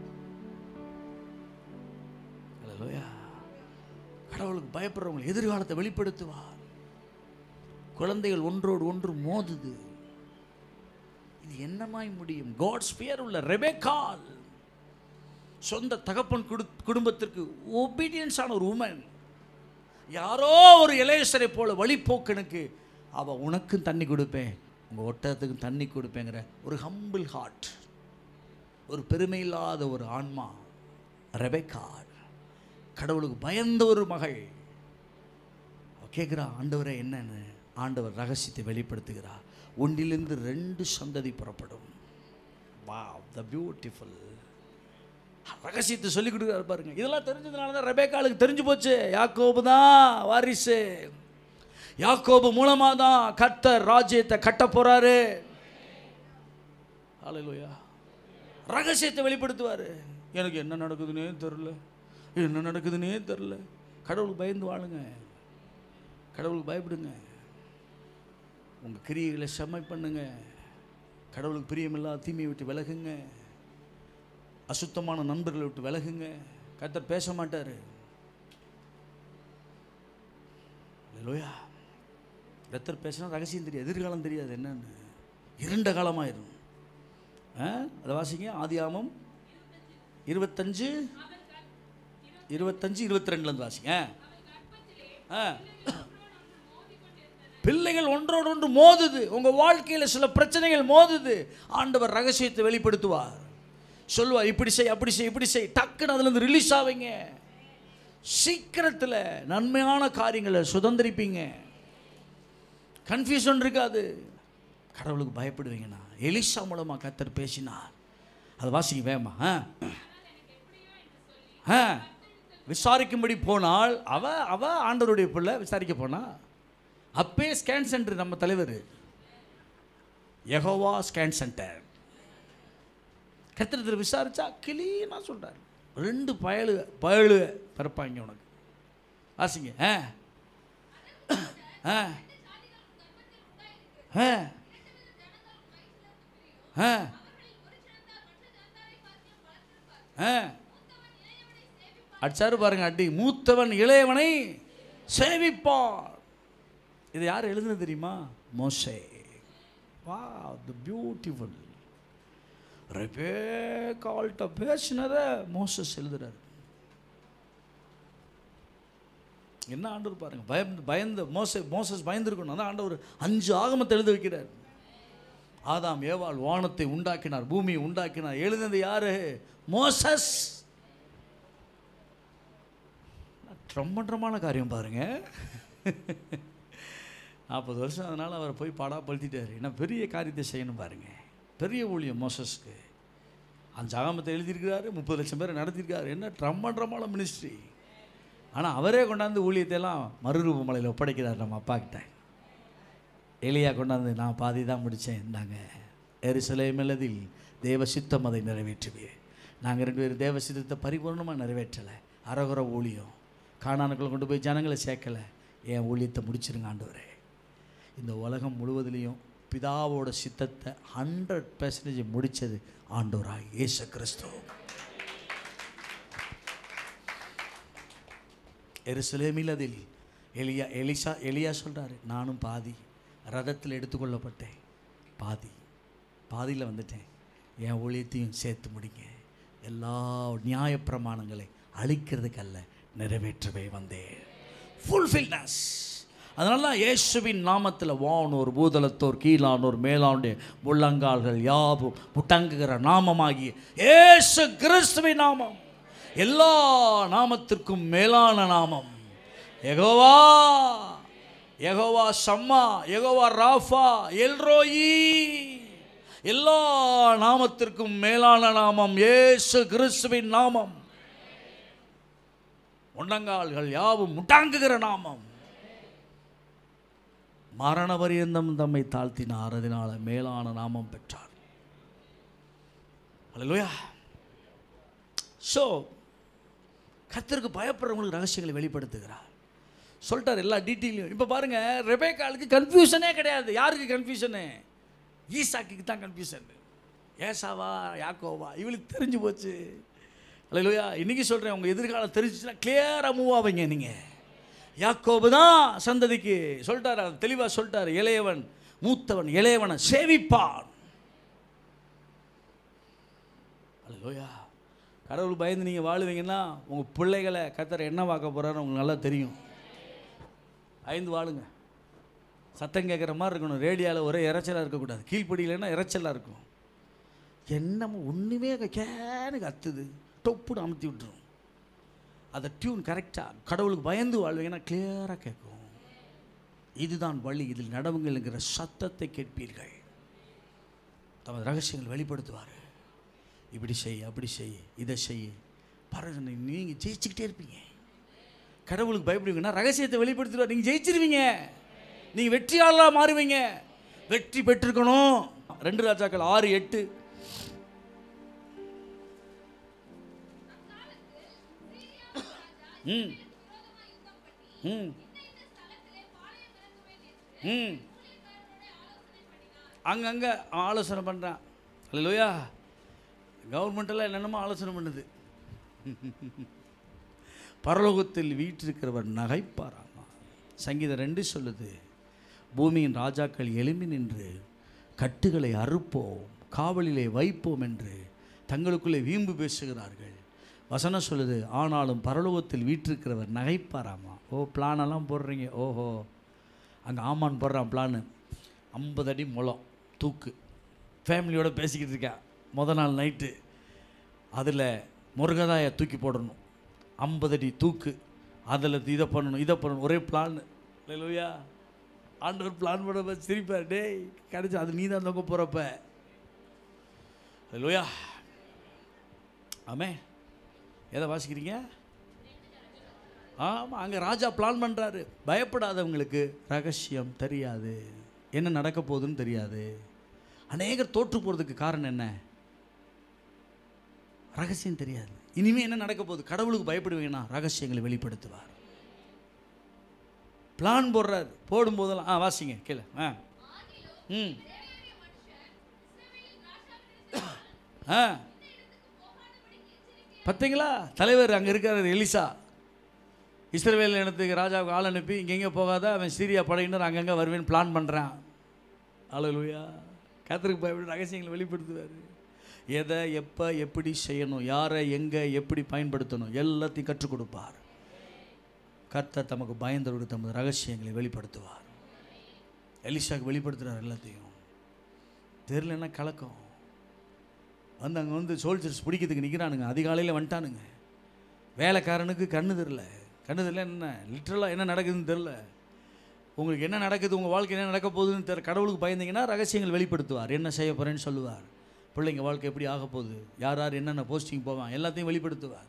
அல்லேலூயா. கடவுளுக்கு பயப்படுறவங்க எதிர்காலத்தை வெளிப்படுத்துவார் குழந்தைகள் ஒன்றோடு ஒன்று மோதுது இது என்னமாய் முடியும் காட்ஸ் பியர் உள்ள ரெபேக்கால் சொந்த தகப்பன் குடு குடும்பத்திற்கு ஒபீடியன்ஸ் ஆன ஒரு உமன் யாரோ ஒரு இளையசரை போல வழிப்போக்கனுக்கு அவ உனக்கும் தண்ணி கொடுப்பேன் உங்கள் ஒட்டகத்துக்கும் தண்ணி கொடுப்பேங்கிற ஒரு ஹம்பிள் ஹார்ட் ஒரு பெருமை இல்லாத ஒரு ஆன்மா ரெபெக்கா கடவுளுக்கு பயந்த ஒரு மகள் அவ கேட்குறா ஆண்டவரே என்னன்னு ஆண்டவர் ரகசியத்தை வெளிப்படுத்துகிறார் ஒன்றிலிருந்து ரெண்டு சந்ததி புறப்படும் வா த பியூட்டிஃபுல் ரகசியத்தை சொல்லி கொடுக்குறாரு பாருங்க இதெல்லாம் தெரிஞ்சதுனால தான் ரெபேக்காளுக்கு தெரிஞ்சு போச்சு யாக்கோபு தான் வாரிசு யாக்கோபு மூலமாக தான் கர்த்தர் ராஜ்யத்தை கட்ட போறாரு ஹalleluya ரகசியத்தை வெளிப்படுத்துவார் எனக்கு என்ன நடக்குதுன்னே தெரில என்ன நடக்குதுன்னே தெரில கடவுளுக்கு பயந்து வாழுங்க கடவுளுக்கு பயப்படுங்க உங்கள் கிரியைகளை செம்மை பண்ணுங்க கடவுளுக்கு பிரியமில்லாத தீமையை விட்டு விலகுங்க அசுத்தமான நண்பர்களை விட்டு விலகுங்க கர்த்தர் பேச மாட்டார் லோயா கர்த்தர் பேசினா ரகசியம் தெரியாது எதிர்காலம் தெரியாது என்னன்னு இருண்ட காலமாயிரும் ஆ அதை வாசிங்க ஆதியாமம் இருபத்தஞ்சு இருபத்தஞ்சு இருபத்தி ரெண்டுலேருந்து வாசிங்க ஆ பிள்ளைகள் ஒன்றோடு ஒன்று மோதுது உங்கள் வாழ்க்கையில் சில பிரச்சனைகள் மோதுது ஆண்டவர் ரகசியத்தை வெளிப்படுத்துவார் சொல்லுவார் இப்படி செய் அப்படி செய் இப்படி செய் டக்குன்னு அதுலேருந்து ரிலீஸ் ஆவீங்க சீக்கிரத்தில் நன்மையான காரியங்களை சுதந்திரிப்பீங்க கன்ஃபியூஷன் இருக்காது கடவுளுக்கு பயப்படுவீங்கண்ணா எலிசா மூலமாக கத்தர் பேசினார் அதை வாசிங்க வேமா ஆ ஆ விசாரிக்கும்படி போனால் அவ அவ ஆண்டவருடைய பிள்ளை விசாரிக்க போனா அப்பே ஸ்கேன் சென்டர் நம்ம தலைவர் யெகோவா ஸ்கேன் சென்டர் கத்திரத்தில் விசாரிச்சா கிளீனா சொல்றாரு ரெண்டு பயலு பயலு பிறப்பாங்க உனக்கு வாசிங்க ஆ ஆ ஆ ஆ ஆ அடிச்சாரு பாருங்க அடி மூத்தவன் இளையவனை சேவிப்பான் இது யார் எழுதுனது தெரியுமா மோசே வா த பியூட்டிஃபுல் ரெபேக்கால்கிட்ட பேசினதை மோசஸ் எழுதுறாரு என்ன ஆண்டவர் பாருங்க பயந்து பயந்து மோச மோசஸ் பயந்துருக்கணும் அதான் ஆண்டவர் அஞ்சு ஆகமத்தை எழுத வைக்கிறார் ஆதாம் ஏவாள் வானத்தை உண்டாக்கினார் பூமியை உண்டாக்கினார் எழுதினது யாரு மோசஸ் ட்ரம்பன்றமான காரியம் பாருங்க நாற்பது வருஷம் அதனால் அவரை போய் பாடா படுத்திட்டார் ஏன்னா பெரிய காரியத்தை செய்யணும் பாருங்க பெரிய ஊழியம் மோசஸ்க்கு அஞ்சு ஆகமத்தை எழுதியிருக்கிறாரு முப்பது லட்சம் பேரை நடத்தியிருக்காரு என்ன ட்ரம்மன்றமான மினிஸ்ட்ரி ஆனால் அவரே கொண்டாந்து ஊழியத்தை எல்லாம் மறுரூப மலையில் ஒப்படைக்கிறார் நம்ம அப்பா கிட்ட எலியா கொண்டாந்து நான் பாதி தான் முடித்தேன் இந்தாங்க எரிசலை மெல்லதில் தேவ சித்தம் அதை நிறைவேற்றுவே நாங்கள் ரெண்டு பேரும் தேவ சித்தத்தை பரிபூர்ணமாக நிறைவேற்றலை அரகுர ஊழியம் காணானுக்குள்ள கொண்டு போய் ஜனங்களை சேர்க்கலை என் ஊழியத்தை முடிச்சிருங்க ஆண்டவரே இந்த உலகம் முழுவதிலையும் பிதாவோட சித்தத்தை ஹண்ட்ரட் பெர்சன்டேஜ் முடித்தது ஆண்டவராய் இயேசு கிறிஸ்து எருசலேமில் அதில் எலியா எலிசா எலியா சொல்கிறாரு நானும் பாதி ரதத்தில் எடுத்துக்கொள்ளப்பட்டேன் பாதி பாதியில் வந்துட்டேன் என் ஊழியத்தையும் சேர்த்து முடிங்க எல்லா நியாயப்பிரமாணங்களை அழிக்கிறதுக்கல்ல நிறைவேற்றவே வந்தேன் ஃபுல்ஃபில்னஸ் அதனால இயேசுவின் நாமத்தில் வானோர் பூதலத்தோர் கீழானோர் மேலானுடைய முள்ளங்கால்கள் யாவும் முட்டங்குகிற நாமமாகிய இயேசு கிறிஸ்துவின் நாமம் எல்லா நாமத்திற்கும் மேலான நாமம் எகோவா எகோவா சம்மா எகோவா ராஃபா எல்ரோயி எல்லா நாமத்திற்கும் மேலான நாமம் இயேசு கிறிஸ்துவின் நாமம் முண்டங்கால்கள் யாவும் முட்டாங்குகிற நாமம் மரண பரியந்தம் தம்மை தாழ்த்தினார் அதனால மேலான நாமம் பெற்றார் அல்லேலூயா ஸோ கர்த்தருக்கு பயப்படுறவங்களுக்கு ரகசியங்களை வெளிப்படுத்துகிறார் சொல்லிட்டார் எல்லா டீட்டெயிலையும் இப்போ பாருங்க ரெபேக்காளுக்கு கன்ஃபியூஷனே கிடையாது யாருக்கு கன்ஃபியூஷனு ஈசாக்கு தான் கன்ஃபியூஷன் ஏசாவா யாக்கோவா இவளுக்கு தெரிஞ்சு போச்சு அல்லையா இன்னைக்கு சொல்கிறேன் உங்கள் எதிர்காலம் தெரிஞ்சுச்சுன்னா கிளியராக மூவ் ஆவீங்க நீங்கள் யாக்கோபு தான் சந்ததிக்கு சொல்லிட்டார் தெளிவாக சொல்லிட்டார் இளையவன் மூத்தவன் இளையவனை சேவிப்பான் அல்லையா கடவுள் பயந்து நீங்கள் வாழுவீங்கன்னா உங்கள் பிள்ளைகளை கத்தர் என்ன பார்க்க போகிறாரு உங்களுக்கு நல்லா தெரியும் ஐந்து வாழுங்க சத்தம் கேட்குற மாதிரி இருக்கணும் ரேடியோவில் ஒரே இறைச்சலாக இருக்கக்கூடாது கீழ்ப்படியிலன்னா இறைச்சலாக இருக்கும் என்னமோ ஒன்றுமே கேனு கத்துது டொப்புன்னு அமுத்தி விட்டுரும் அந்த டியூன் கரெக்டாக கடவுளுக்கு பயந்து வாழ்வீங்கன்னா கிளியராக கேட்கும் இதுதான் வழி இதில் நடவுங்கள்ங்கிற சத்தத்தை கேட்பீர்கள் தமது ரகசியங்கள் வெளிப்படுத்துவார் இப்படி செய் அப்படி செய் இதை செய் பாருங்க நீங்கள் ஜெயிச்சுக்கிட்டே இருப்பீங்க கடவுளுக்கு பயப்படுவீங்கன்னா ரகசியத்தை வெளிப்படுத்துவார் நீங்கள் ஜெயிச்சிருவீங்க நீங்கள் வெற்றியாளராக மாறுவீங்க வெற்றி பெற்றிருக்கணும் ரெண்டு ராஜாக்கள் ஆறு எட்டு ம் ம் ம் அங்கங்கே ஆலோசனை பண்ணுறான் இல்லையா கவர்மெண்ட்டெல்லாம் என்னென்னமோ ஆலோசனை பண்ணுது பரலோகத்தில் வீற்றிருக்கிறவர் நகைப்பாராமா சங்கீதம் ரெண்டு சொல்லுது பூமியின் ராஜாக்கள் எழும்பி நின்று கட்டுகளை அறுப்போம் காவலிலே வைப்போம் என்று தங்களுக்குள்ளே வீம்பு பேசுகிறார்கள் வசனம் சொல்லுது ஆனாலும் பரலோகத்தில் வீற்றிருக்கிறவர் நகைப்பாராமா ஓ பிளானெல்லாம் போடுறீங்க ஓஹோ அங்கே ஆமான் போடுறான் பிளானு ஐம்பது அடி முழம் தூக்கு ஃபேமிலியோட பேசிக்கிட்டு இருக்கேன் முத நாள் நைட்டு அதில் முருகதாயை தூக்கி போடணும் ஐம்பது அடி தூக்கு அதில் இதை பண்ணணும் இதை பண்ணணும் ஒரே பிளான் இல்லையா ஆண்டவர் பிளான் பண்ண சிரிப்பார் டேய் கிடைச்சி அது நீ தான் தொங்க போகிறப்ப இல்லையா ஆமே எதை வாசிக்கிறீங்க ஆமாம் அங்கே ராஜா பிளான் பண்ணுறாரு பயப்படாதவங்களுக்கு ரகசியம் தெரியாது என்ன நடக்க போகுதுன்னு தெரியாது அநேகர் தோற்று போகிறதுக்கு காரணம் என்ன ரகசியம் தெரியாது இனிமே என்ன நடக்க போகுது கடவுளுக்கு பயப்படுவீங்கன்னா ரகசியங்களை வெளிப்படுத்துவார் பிளான் போடுறாரு போடும்போதெல்லாம் ஆ வாசிங்க கீழே ஆ ம் ஆ பார்த்தீங்களா தலைவர் அங்கே இருக்கார் எலிசா இஸ்ரவேல் இடத்துக்கு ராஜாவுக்கு ஆள் அனுப்பி இங்கெங்கே போகாத அவன் சீரியா படையினர் அங்கங்கே வருவேன்னு பிளான் பண்ணுறான் அழலுயா கத்தருக்கு பயப்பட ரகசியங்களை வெளிப்படுத்துவார் எதை எப்போ எப்படி செய்யணும் யாரை எங்கே எப்படி பயன்படுத்தணும் எல்லாத்தையும் கற்றுக் கொடுப்பார் கர்த்தர் தமக்கு பயந்தவருக்கு தமது ரகசியங்களை வெளிப்படுத்துவார் எலிஷாக்கு வெளிப்படுத்துகிறார் எல்லாத்தையும் தெரிலன்னா கலக்கம் வந்து அங்கே வந்து சோல்ஜர்ஸ் பிடிக்கிறதுக்கு நிற்கிறானுங்க அதிகாலையில் வந்துட்டானுங்க வேலைக்காரனுக்கு கண்ணு தெரில கண்ணு தெரில என்ன லிட்ரலாக என்ன நடக்குதுன்னு தெரில உங்களுக்கு என்ன நடக்குது உங்கள் வாழ்க்கை என்ன நடக்க போகுதுன்னு தெரியல கடவுளுக்கு பயந்தீங்கன்னா ரகசியங்கள் வெளிப்படுத்துவார் என்ன செய்ய போகிறேன்னு சொல்லுவார் பிள்ளைங்க வாழ்க்கை எப்படி ஆக போகுது யார் யார் என்னென்ன போஸ்டிங் போவான் எல்லாத்தையும் வெளிப்படுத்துவார்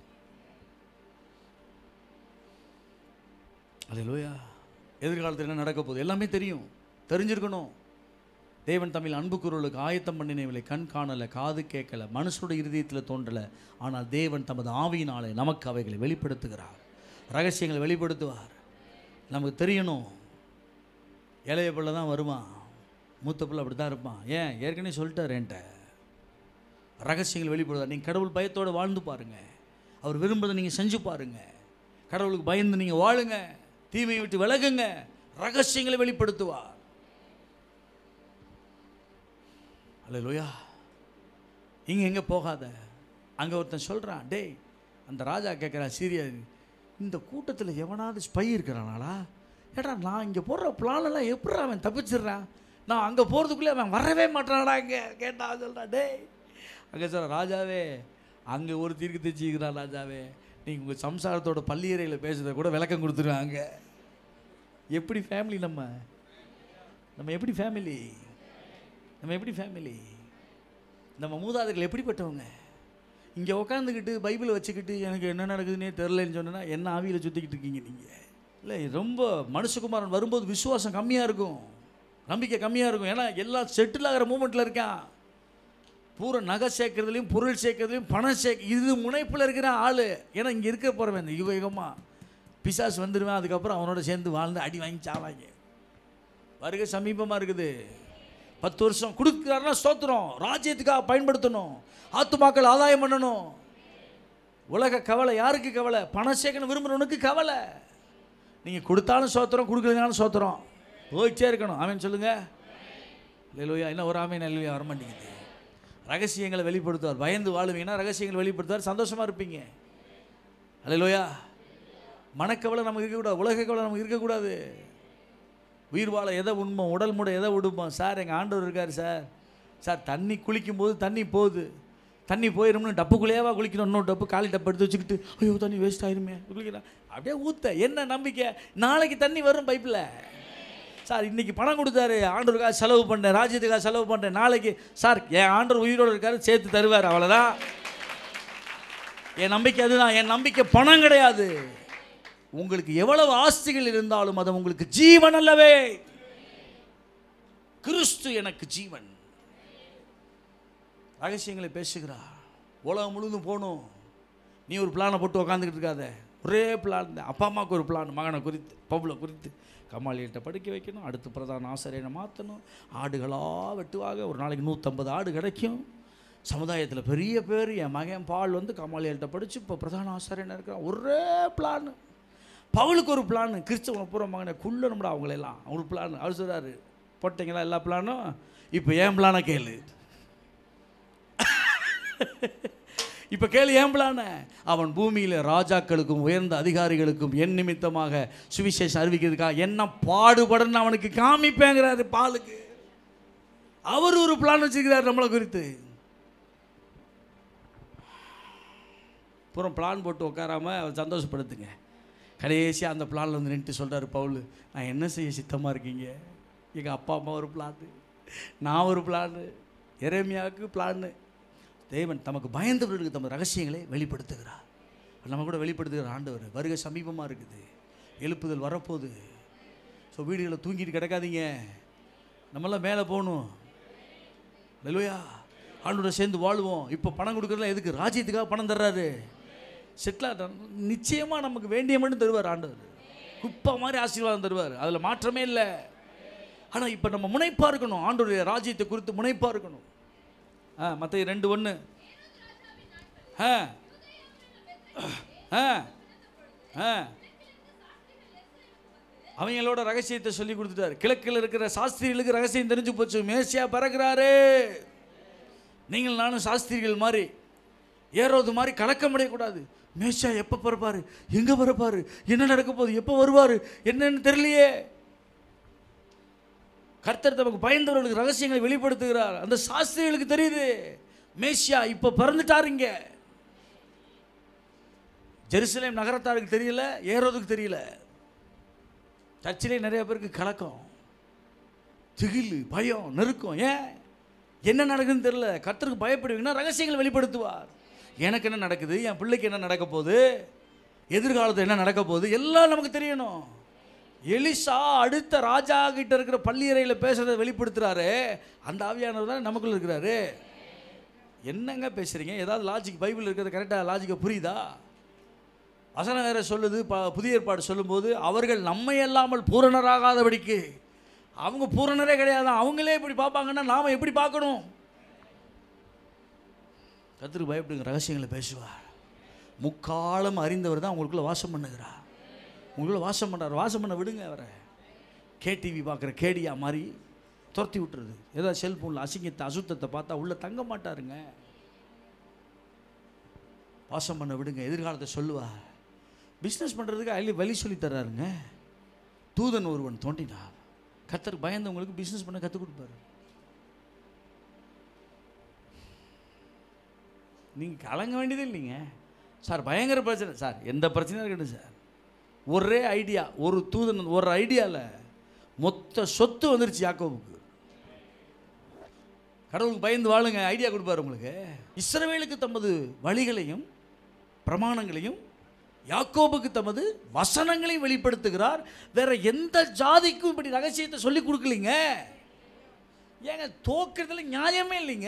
அது லோயா எதிர்காலத்தில் என்ன நடக்க போகுது எல்லாமே தெரியும் தெரிஞ்சிருக்கணும் தேவன் தமிழ் அன்பு குரலுக்கு ஆயத்தம் பண்ணினவில்லை கண் காணலை காது கேட்கல மனுஷனுடைய இருதயத்தில் தோன்றலை ஆனால் தேவன் தமது ஆவியினாலே நமக்கு அவைகளை வெளிப்படுத்துகிறார் ரகசியங்களை வெளிப்படுத்துவார் நமக்கு தெரியணும் இளைய பிள்ளை தான் வருவான் மூத்த பிள்ளை அப்படி தான் இருப்பான் ஏன் ஏற்கனவே சொல்லிட்டார் என்கிட்ட ரகசியங்கள் வெளிப்படுவார் நீங்கள் கடவுள் பயத்தோடு வாழ்ந்து பாருங்க அவர் விரும்புறதை நீங்கள் செஞ்சு பாருங்க கடவுளுக்கு பயந்து நீங்கள் வாழுங்க தீமையை விட்டு விலகுங்க ரகசியங்களை வெளிப்படுத்துவார் அல்ல லோயா இங்கே எங்கே போகாத அங்கே ஒருத்தன் சொல்கிறான் டேய் அந்த ராஜா கேட்குறான் சீரியா இந்த கூட்டத்தில் எவனாவது ஸ்பை இருக்கிறானாடா ஏடா நான் இங்கே போடுற பிளானெல்லாம் எப்படி அவன் தப்பிச்சிடுறான் நான் அங்கே போகிறதுக்குள்ளே அவன் வரவே மாட்டானடா இங்கே கேட்டா சொல்கிறான் டேய் அங்கே சொல்ற ராஜாவே அங்கே ஒரு தீர்க்கு தைச்சிக்கிறான் ராஜாவே நீங்கள் உங்கள் சம்சாரத்தோட பள்ளியறையில் பேசுறத கூட விளக்கம் கொடுத்துருவாங்க எப்படி ஃபேமிலி நம்ம நம்ம எப்படி ஃபேமிலி நம்ம எப்படி ஃபேமிலி நம்ம மூதாதைகள் எப்படிப்பட்டவங்க இங்கே உட்காந்துக்கிட்டு பைபிளை வச்சுக்கிட்டு எனக்கு என்ன நடக்குதுன்னே தெரிலன்னு சொன்னா என்ன ஆவியில் சுற்றிக்கிட்டு இருக்கீங்க நீங்கள் இல்லை ரொம்ப மனுஷகுமாரன் வரும்போது விசுவாசம் கம்மியாக இருக்கும் நம்பிக்கை கம்மியாக இருக்கும் ஏன்னா எல்லாம் செட்டில் ஆகிற மூமெண்ட்டில் இருக்கான் பூரா நகை சேர்க்கறதுலையும் பொருள் சேர்க்கறதுலையும் பணம் சேர்க்க இது முனைப்பில் இருக்கிற ஆள் ஏன்னா இங்கே இருக்க போகிறவன் இந்த யுகமாக பிசாசு வந்துடுவேன் அதுக்கப்புறம் அவனோட சேர்ந்து வாழ்ந்து அடி வாங்கி சாவாங்க வருகை சமீபமாக இருக்குது பத்து வருஷம் கொடுக்குறாருன்னா ஸ்தோத்திரம் ராஜ்யத்துக்காக பயன்படுத்தணும் ஆத்துமாக்கள் ஆதாயம் பண்ணணும் உலக கவலை யாருக்கு கவலை பணம் சேர்க்கணும் விரும்புகிறவனுக்கு கவலை நீங்கள் கொடுத்தாலும் சோத்திரம் கொடுக்கலனாலும் சோத்திரம் போயிட்டே இருக்கணும் ஆமேன் சொல்லுங்க இல்லையா என்ன ஒரு ஆமீன் இல்லையா வர மாட்டேங்குது ரகசியங்களை வெளிப்படுத்துவார் பயந்து வாழுவீங்கன்னா ரகசியங்களை வெளிப்படுத்துவார் சந்தோஷமாக இருப்பீங்க அல்லையா மனக்கவலை நமக்கு இருக்கக்கூடாது உலக கவலை நமக்கு இருக்கக்கூடாது உயிர் வாழ எதை உண்மை உடல் மூட எதை உடுப்போம் சார் எங்கள் ஆண்டவர் இருக்கார் சார் சார் தண்ணி குளிக்கும் போது தண்ணி போகுது தண்ணி போயிரும்னு டப்புக்குள்ளேயேவா குளிக்கணும் இன்னொரு டப்பு காலி டப்பு எடுத்து வச்சுக்கிட்டு ஐயோ தண்ணி வேஸ்ட் ஆயிருமே குளிக்கிறேன் அப்படியே ஊத்த என்ன நம்பிக்கை நாளைக்கு தண்ணி வரும் பைப்பில் சார் இன்னைக்கு பணம் கொடுத்தாரு ஆண்டவருக்காக செலவு பண்ணேன் ராஜ்யத்துக்காக செலவு பண்ணேன் நாளைக்கு சார் என் ஆண்டவர் உயிரோடு இருக்காரு சேர்த்து தருவார் அவ்வளோதான் என் நம்பிக்கை அதுதான் என் நம்பிக்கை பணம் கிடையாது உங்களுக்கு எவ்வளவு ஆஸ்திகள் இருந்தாலும் அது உங்களுக்கு ஜீவன் அல்லவே கிறிஸ்து எனக்கு ஜீவன் ரகசியங்களை பேசுகிறா உலகம் முழுதும் போகணும் நீ ஒரு பிளானை போட்டு உக்காந்துக்கிட்டு இருக்காத ஒரே பிளான் தான் அப்பா அம்மாவுக்கு ஒரு பிளான் மகனை குறித்து பவுலை குறித்து கமாலியிட்ட படிக்க வைக்கணும் அடுத்து பிரதான ஆசிரியனை மாற்றணும் ஆடுகளாக வெட்டுவாங்க ஒரு நாளைக்கு நூற்றம்பது ஆடு கிடைக்கும் சமுதாயத்தில் பெரிய பேர் என் மகன் பால் வந்து கமாலியல்கிட்ட படித்து இப்போ பிரதான ஆசிரியனாக இருக்கிறான் ஒரே பிளான் பவுலுக்கு ஒரு பிளான் கிறிஸ்தவனை பூரா மகனை குள்ளணும்டா அவங்களெல்லாம் ஒரு பிளான் அவர் சொல்கிறாரு போட்டிங்களா எல்லா பிளானும் இப்போ ஏன் பிளானை கேளு இப்போ கேளு ஏன் பிளான அவன் பூமியில் ராஜாக்களுக்கும் உயர்ந்த அதிகாரிகளுக்கும் என் நிமித்தமாக சுவிசேஷம் அறிவிக்கிறதுக்காக என்ன பாடுபடன்னு அவனுக்கு காமிப்பேங்கிறாரு பாலுக்கு அவர் ஒரு பிளான் வச்சிருக்கிறார் நம்மளை குறித்து புறம் பிளான் போட்டு உட்காராம அவர் சந்தோஷப்படுத்துங்க கடைசியாக அந்த பிளானில் வந்து நின்றுட்டு சொல்கிறாரு பவுல் நான் என்ன செய்ய சித்தமாக இருக்கீங்க எங்கள் அப்பா அம்மா ஒரு பிளான் நான் ஒரு பிளான் எரேமியாவுக்கு பிளான் தேவன் தமக்கு பயந்தவர்களுக்கு தமது ரகசியங்களை வெளிப்படுத்துகிறார் நம்ம கூட வெளிப்படுத்துகிற ஆண்டவர் வருகை சமீபமாக இருக்குது எழுப்புதல் வரப்போகுது ஸோ வீடுகளை தூங்கிட்டு கிடக்காதீங்க நம்மெல்லாம் மேலே போகணும் இல்லையா ஆண்டோட சேர்ந்து வாழ்வோம் இப்போ பணம் கொடுக்குறதுலாம் எதுக்கு ராஜ்யத்துக்காக பணம் தர்றாரு செட்டில் நிச்சயமாக நமக்கு வேண்டிய மட்டும் தருவார் ஆண்டவர் குப்பை மாதிரி ஆசீர்வாதம் தருவார் அதில் மாற்றமே இல்லை ஆனால் இப்போ நம்ம முனைப்பாக இருக்கணும் ஆண்டோடைய ராஜ்யத்தை குறித்து முனைப்பாக இருக்கணும் ஆ மற்ற ரெண்டு ஒன்று ஆ ஆ ஆ அவங்களோட ரகசியத்தை சொல்லி கொடுத்துட்டாரு கிழக்கில் இருக்கிற சாஸ்திரிகளுக்கு ரகசியம் தெரிஞ்சு போச்சு மேசியா பறக்கிறாரு நீங்கள் நானும் சாஸ்திரிகள் மாதிரி ஏறோது மாதிரி கலக்கம் அடையக்கூடாது மேஷா எப்போ பிறப்பாரு எங்கே பிறப்பாரு என்ன நடக்க போகுது எப்போ வருவார் என்னன்னு தெரியலையே கர்த்தர் தமக்கு பயந்தவர்களுக்கு ரகசியங்களை வெளிப்படுத்துகிறார் அந்த சாஸ்திரிகளுக்கு தெரியுது மேஷியா இப்போ பிறந்துட்டாருங்க ஜெருசலேம் நகரத்தாருக்கு தெரியல ஏறோதுக்கு தெரியல சர்ச்சிலே நிறைய பேருக்கு கலக்கம் திகில் பயம் நெருக்கம் ஏன் என்ன நடக்குதுன்னு தெரியல கர்த்தருக்கு பயப்படுவீங்கன்னா ரகசியங்களை வெளிப்படுத்துவார் எனக்கு என்ன நடக்குது என் பிள்ளைக்கு என்ன நடக்க போகுது எதிர்காலத்தில் என்ன நடக்க போகுது எல்லாம் நமக்கு தெரியணும் எலிசா அடுத்த ராஜா கிட்ட இருக்கிற பள்ளியறையில் பேசுறதை வெளிப்படுத்துறாரு அந்த ஆவியானவர் தான் நமக்குள்ள இருக்கிறாரு என்னங்க பேசுறீங்க ஏதாவது லாஜிக் பைபிள் இருக்கிறது கரெக்டாக லாஜிக்கை புரியுதா வசனம் வேற சொல்லுது ப புதிய ஏற்பாடு சொல்லும்போது அவர்கள் நம்மை அல்லாமல் பூரணராகாதபடிக்கு அவங்க பூரணரே கிடையாது அவங்களே இப்படி பார்ப்பாங்கன்னா நாம் எப்படி பார்க்கணும் கத்திரி பயப்படுங்க ரகசியங்களை பேசுவார் முக்காலம் அறிந்தவர் தான் உங்களுக்குள்ள வாசம் பண்ணுகிறார் உங்களுக்குள்ள வாசம் பண்ணுறார் வாசம் பண்ண விடுங்க அவரை கேடிவி பார்க்குற கேடியா மாதிரி துரத்தி விட்டுறது ஏதாவது செல்ஃபோனில் அசிங்கத்தை அசுத்தத்தை பார்த்தா உள்ளே தங்க மாட்டாருங்க வாசம் பண்ண விடுங்க எதிர்காலத்தை சொல்லுவார் பிஸ்னஸ் பண்ணுறதுக்கு அள்ளி வழி சொல்லி தர்றாருங்க தூதன் ஒருவன் தோண்டினார் கத்தருக்கு பயந்தவங்களுக்கு பிஸ்னஸ் பண்ண கற்றுக் கொடுப்பாரு நீங்கள் கலங்க வேண்டியது இல்லைங்க சார் பயங்கர பிரச்சனை சார் எந்த பிரச்சனையும் இருக்கட்டும் சார் ஒரே ஐடியா ஒரு தூதன் ஒரு ஐடியாவில் மொத்த சொத்து வந்துருச்சு யாக்கோவுக்கு கடவுளுக்கு பயந்து வாழுங்க ஐடியா கொடுப்பாரு உங்களுக்கு இஸ்ரவேலுக்கு தமது வழிகளையும் பிரமாணங்களையும் யாக்கோபுக்கு தமது வசனங்களையும் வெளிப்படுத்துகிறார் வேற எந்த ஜாதிக்கும் இப்படி ரகசியத்தை சொல்லி கொடுக்கலீங்க ஏங்க தோக்கிறதுல நியாயமே இல்லைங்க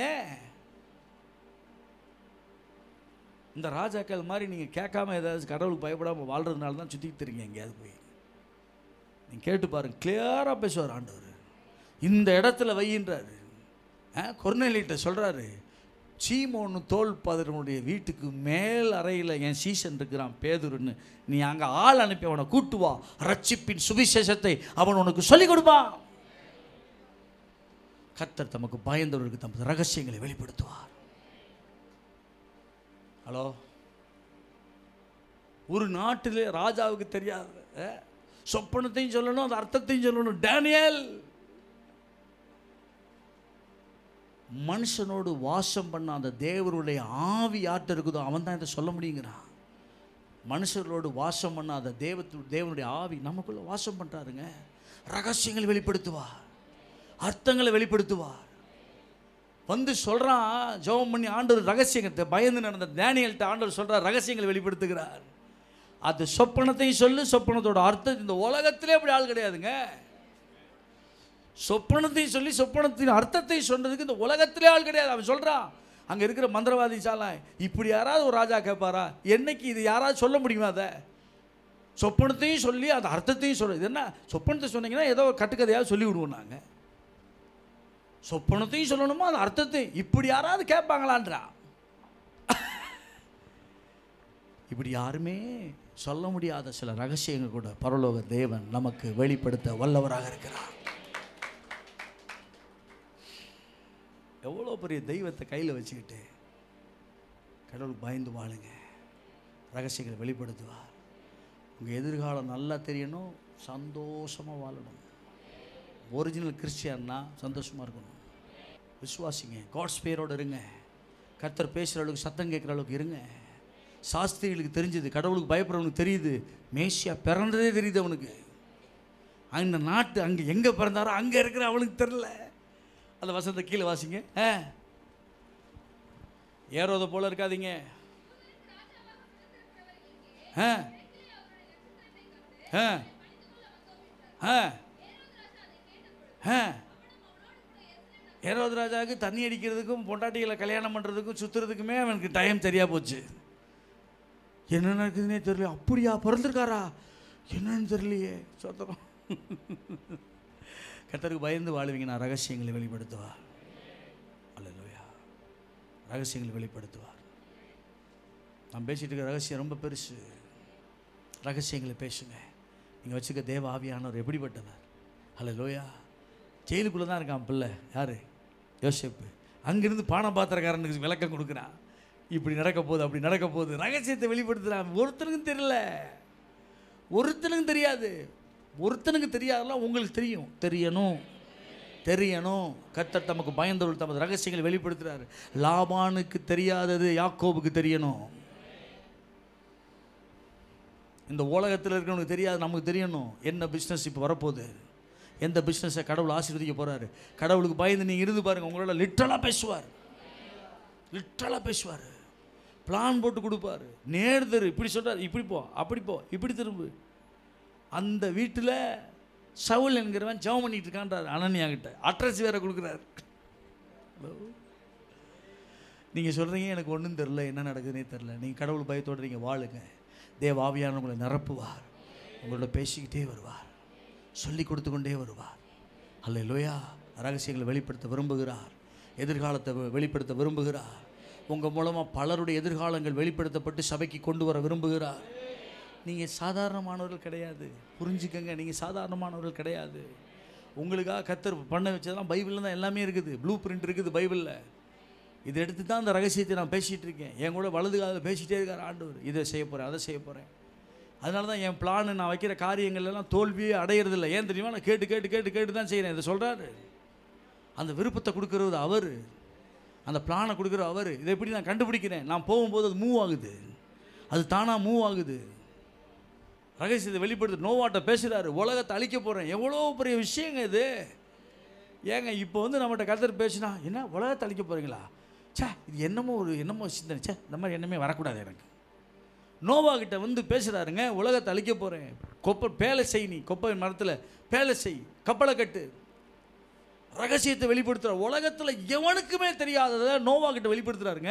இந்த ராஜாக்கள் மாதிரி நீங்கள் கேட்காம ஏதாவது கடவுளுக்கு பயப்படாமல் வாழ்கிறதுனால தான் சுற்றிட்டு தெரியுங்க எங்கேயாவது போய் நீங்கள் கேட்டு பாருங்க கிளியராக பேசுவார் ஆண்டவர் இந்த இடத்துல வையின்றாரு கொர்நேலிட்ட சொல்கிறாரு சீமோன்னு தோல் பாதரனுடைய வீட்டுக்கு மேல் அறையில் என் சீசன் இருக்கிறான் பேதுருன்னு நீ அங்கே ஆள் அனுப்பி அவனை கூட்டு வா ரட்சிப்பின் சுவிசேஷத்தை அவன் உனக்கு சொல்லிக் கொடுப்பான் கத்தர் தமக்கு பயந்தவர்களுக்கு தமது ரகசியங்களை வெளிப்படுத்துவார் ஹலோ ஒரு நாட்டிலே ராஜாவுக்கு தெரியாது அஹ், சொப்பனத்தையும் சொல்லணும் அந்த அர்த்தத்தையும் சொல்லணும் டேனியல் மனுஷனோடு வாசம் பண்ண அந்த தேவருடைய ஆவி யார்கிட்ட இருக்குதோ அவன் தான் இதை சொல்ல முடியுங்கிறான் மனுஷர்களோடு வாசம் பண்ண அந்த தேவத்து தேவனுடைய ஆவி நமக்குள்ள வாசம் பண்ணுறாருங்க ரகசியங்களை வெளிப்படுத்துவார் அர்த்தங்களை வெளிப்படுத்துவார் வந்து சொல்கிறான் ஜெபம் பண்ணி ஆண்டவர் ரகசியத்தை பயந்து நடந்த டேனியல்கிட்ட ஆண்டவர் சொல்கிறார் ரகசியங்களை வெளிப்படுத்துகிறார் அது சொப்பனத்தையும் சொல்லு சொப்பனத்தோட அர்த்தம் இந்த உலகத்திலே அப்படி ஆள் கிடையாதுங்க சொப்பனத்தையும் சொல்லி சொப்பனத்தின் அர்த்தத்தையும் சொன்னதுக்கு இந்த உலகத்திலே ஆள் கிடையாது அவன் சொல்கிறான் அங்கே இருக்கிற மந்திரவாதி சாலாம் இப்படி யாராவது ஒரு ராஜா கேட்பாரா என்னைக்கு இது யாராவது சொல்ல முடியுமா அதை சொப்பனத்தையும் சொல்லி அந்த அர்த்தத்தையும் சொல்ல இது என்ன சொப்பனத்தை சொன்னீங்கன்னா ஏதோ ஒரு கட்டுக்கதையாவது சொல்லி விடுவோம் நாங்கள் சொப்பனத்தையும் சொல்லணுமா அந்த அர்த்தத்தையும் இப்படி யாராவது கேட்பாங்களான்றா இப்படி யாருமே சொல்ல முடியாத சில ரகசியங்கள் கூட பரலோக தேவன் நமக்கு வெளிப்படுத்த வல்லவராக இருக்கிறார் எவ்வளோ பெரிய தெய்வத்தை கையில் வச்சுக்கிட்டு கடவுளுக்கு பயந்து வாழுங்க ரகசியங்களை வெளிப்படுத்துவார் உங்கள் எதிர்காலம் நல்லா தெரியணும் சந்தோஷமாக வாழணும் ஒரிஜினல் கிறிஸ்டியன்னா சந்தோஷமாக இருக்கணும் விசுவாசிங்க காட்ஸ் பேரோடு இருங்க கர்த்தர் பேசுகிற அளவுக்கு சத்தம் கேட்குற அளவுக்கு இருங்க சாஸ்திரிகளுக்கு தெரிஞ்சது கடவுளுக்கு பயப்படுறவனுக்கு தெரியுது மேசியா பிறந்ததே தெரியுது அவனுக்கு அந்த நாட்டு அங்கே எங்கே பிறந்தாரோ அங்கே இருக்கிற அவனுக்கு தெரில அந்த வசனத்தை கீழே வாசிங்க ஆ ஏறோத போல இருக்காதீங்க ஆ ஆ ஆ ஆ ஏரோது ராஜாவுக்கு தண்ணி அடிக்கிறதுக்கும் பொண்டாட்டிகளை கல்யாணம் பண்ணுறதுக்கும் சுற்றுறதுக்குமே அவனுக்கு டைம் சரியாக போச்சு என்ன நடக்குதுன்னே தெரியல அப்படியா பிறந்திருக்காரா என்னன்னு தெரியலையே சொத்தம் கத்தருக்கு பயந்து வாழ்வீங்க நான் ரகசியங்களை வெளிப்படுத்துவார் அல்லையா ரகசியங்களை வெளிப்படுத்துவார் நான் பேசிட்டு இருக்க ரகசியம் ரொம்ப பெருசு ரகசியங்களை பேசுங்க நீங்கள் வச்சுக்க தேவ ஆவியானவர் எப்படிப்பட்டவர் அல்ல லோயா ஜெயிலுக்குள்ளே தான் இருக்கான் பிள்ளை யார் யோசிப்பு அங்கிருந்து பானபாத்திரக்காரனுக்கு விளக்கம் கொடுக்குறான் இப்படி நடக்க போகுது அப்படி நடக்க போகுது ரகசியத்தை வெளிப்படுத்துகிறான் ஒருத்தனுக்கும் தெரியல ஒருத்தனுக்கும் தெரியாது ஒருத்தனுக்கு தெரியாதெல்லாம் உங்களுக்கு தெரியும் தெரியணும் தெரியணும் கர்த்தர் தமக்கு பயந்தவர்கள் தமது ரகசியங்களை வெளிப்படுத்துகிறார் லாபானுக்கு தெரியாதது யாக்கோபுக்கு தெரியணும் இந்த உலகத்தில் இருக்கிறவனுக்கு தெரியாது நமக்கு தெரியணும் என்ன பிஸ்னஸ் இப்போ வரப்போகுது எந்த பிஸ்னஸை கடவுள் ஆசீர்வதிக்க போகிறாரு கடவுளுக்கு பயந்து நீங்கள் இருந்து பாருங்கள் உங்களோட லிட்டரலாக பேசுவார் லிட்டரலாக பேசுவார் பிளான் போட்டு கொடுப்பாரு நேர்தரு இப்படி சொல்கிறார் இப்படி போ அப்படி போ இப்படி திரும்பு அந்த வீட்டில் சவுல் என்கிறவன் ஜெபம் பண்ணிட்டு இருக்கான்றார் அனன்யா கிட்ட அட்ரஸ் வேற கொடுக்குறாரு ஹலோ நீங்கள் சொல்கிறீங்க எனக்கு ஒன்றும் தெரில என்ன நடக்குதுன்னே தெரில நீங்கள் கடவுள் பயத்தோடு நீங்கள் வாழுங்க தேவ ஆவியான உங்களை நிரப்புவார் உங்களோட பேசிக்கிட்டே வருவார் சொல்லி கொடுத்து கொண்டே வருவார் அல்ல லோயா ரகசியங்களை வெளிப்படுத்த விரும்புகிறார் எதிர்காலத்தை வெ- வெளிப்படுத்த விரும்புகிறார் உங்கள் மூலமாக பலருடைய எதிர்காலங்கள் வெளிப்படுத்தப்பட்டு சபைக்கு கொண்டு வர விரும்புகிறார் நீங்கள் சாதாரணமானவர்கள் கிடையாது புரிஞ்சுக்கங்க நீங்கள் சாதாரணமானவர்கள் கிடையாது உங்களுக்காக கத்தர் பண்ண வச்சதெல்லாம் பைபிளில் தான் எல்லாமே இருக்குது ப்ளூ பிரிண்ட் இருக்குது பைபிளில் இதை எடுத்து தான் அந்த ரகசியத்தை நான் பேசிகிட்டு இருக்கேன் என் கூட வலது காதில் பேசிகிட்டே இருக்கார் ஆண்டவர் இதை செய்ய போகிறேன் அதை செய்ய போகிறேன் அதனால தான் என் பிளான் நான் வைக்கிற காரியங்கள் எல்லாம் தோல்வியே அடையிறதில்ல ஏன் தெரியுமா நான் கேட்டு கேட்டு கேட்டு கேட்டு தான் செய்கிறேன் இதை சொல்கிறாரு அந்த விருப்பத்தை கொடுக்கறது அவர் அந்த பிளானை கொடுக்குற அவர் இதை எப்படி நான் கண்டுபிடிக்கிறேன் நான் போகும்போது அது மூவ் ஆகுது அது தானாக மூவ் ஆகுது ரகசியத்தை வெளிப்படுத்து நோவாட்ட பேசுகிறாரு உலகத்தை அழிக்க போகிறேன் எவ்வளோ பெரிய விஷயங்க இது ஏங்க இப்போ வந்து நம்மகிட்ட கருத்தர் பேசினா என்ன உலகத்தை அழிக்க போகிறீங்களா ச்சே இது என்னமோ ஒரு என்னமோ சிந்தனை ச்சே இந்த மாதிரி எண்ணமே வரக்கூடாது எனக்கு நோவா கிட்ட வந்து பேசுகிறாருங்க உலகத்தை அழிக்க போகிறேன் கொப்பை பேலை செய் நீ கொப்பை மரத்தில் பேலை செய் கப்பலை கட்டு ரகசியத்தை வெளிப்படுத்துகிற உலகத்தில் எவனுக்குமே தெரியாததை நோவா கிட்ட வெளிப்படுத்துறாருங்க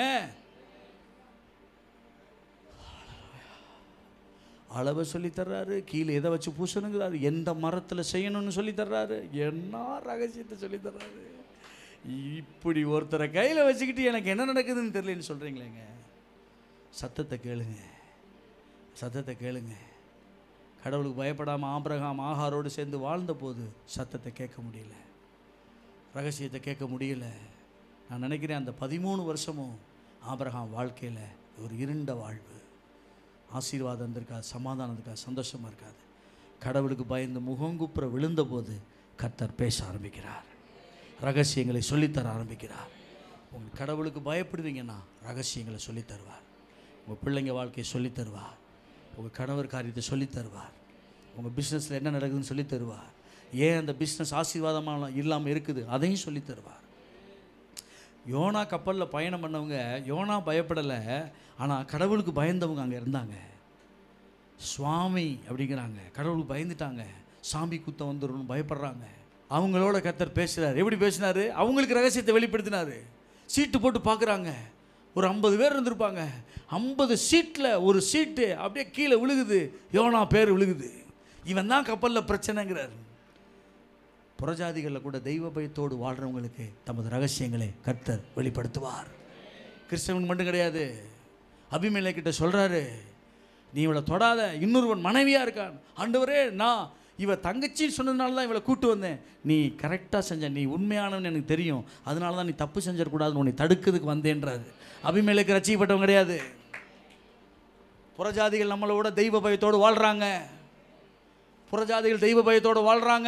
அளவை சொல்லி தர்றாரு கீழே எதை வச்சு பூசணுங்கிறாரு எந்த மரத்தில் செய்யணும்னு சொல்லி தர்றாரு என்ன ரகசியத்தை சொல்லி தர்றாரு இப்படி ஒருத்தரை கையில் வச்சுக்கிட்டு எனக்கு என்ன நடக்குதுன்னு தெரியலன்னு சொல்கிறீங்களேங்க சத்தத்தை கேளுங்க சத்தத்தை கேளுங்க கடவுளுக்கு பயப்படாமல் ஆபிரகாம் ஆகாரோடு சேர்ந்து வாழ்ந்த போது சத்தத்தை கேட்க முடியல ரகசியத்தை கேட்க முடியல நான் நினைக்கிறேன் அந்த பதிமூணு வருஷமும் ஆபிரகாம் வாழ்க்கையில் ஒரு இருண்ட வாழ்வு ஆசீர்வாதம் இருக்காது சமாதானம் இருக்காது சந்தோஷமாக இருக்காது கடவுளுக்கு பயந்து முகங்குப்புற விழுந்தபோது கர்த்தர் பேச ஆரம்பிக்கிறார் ரகசியங்களை சொல்லித்தர ஆரம்பிக்கிறார் உங்கள் கடவுளுக்கு பயப்படுவீங்கன்னா ரகசியங்களை சொல்லித் தருவார் உங்கள் பிள்ளைங்க வாழ்க்கையை சொல்லித் தருவார் உங்கள் கணவர் காரியத்தை சொல்லித் தருவார் உங்கள் பிஸ்னஸில் என்ன நடக்குதுன்னு சொல்லித் தருவார் ஏன் அந்த பிஸ்னஸ் ஆசீர்வாதமாக இல்லாமல் இருக்குது அதையும் சொல்லித் தருவார் யோனா கப்பலில் பயணம் பண்ணவங்க யோனா பயப்படலை ஆனால் கடவுளுக்கு பயந்தவங்க அங்கே இருந்தாங்க சுவாமி அப்படிங்கிறாங்க கடவுளுக்கு பயந்துட்டாங்க சாமி குத்தம் வந்துடும் பயப்படுறாங்க அவங்களோட கத்தர் பேசுகிறார் எப்படி பேசினாரு அவங்களுக்கு ரகசியத்தை வெளிப்படுத்தினாரு சீட்டு போட்டு பார்க்குறாங்க ஒரு ஐம்பது பேர் இருந்திருப்பாங்க ஐம்பது சீட்டில் ஒரு சீட்டு அப்படியே கீழே விழுகுது யோனா பேர் விழுகுது இவன் தான் கப்பலில் பிரச்சனைங்கிறார் புறஜாதிகளில் கூட தெய்வ பயத்தோடு வாழ்கிறவங்களுக்கு தமது ரகசியங்களை கர்த்தர் வெளிப்படுத்துவார் கிறிஸ்தவனுக்கு மட்டும் கிடையாது அபிமேலை கிட்ட சொல்கிறாரு நீ இவளை தொடாத இன்னொருவன் மனைவியாக இருக்கான் ஆண்டவரே நான் இவ தங்கச்சின்னு சொன்னதுனால தான் இவளை கூட்டு வந்தேன் நீ கரெக்டாக செஞ்ச நீ உண்மையானவன் எனக்கு தெரியும் அதனால தான் நீ தப்பு செஞ்சிடக்கூடாதுன்னு உன்னை தடுக்கிறதுக்கு வந்தேன்றாரு அபிமேலுக்கு ரசிக்கப்பட்டவன் கிடையாது புறஜாதிகள் நம்மளோட தெய்வ பயத்தோடு வாழ்கிறாங்க புறஜாதிகள் தெய்வ பயத்தோடு வாழ்கிறாங்க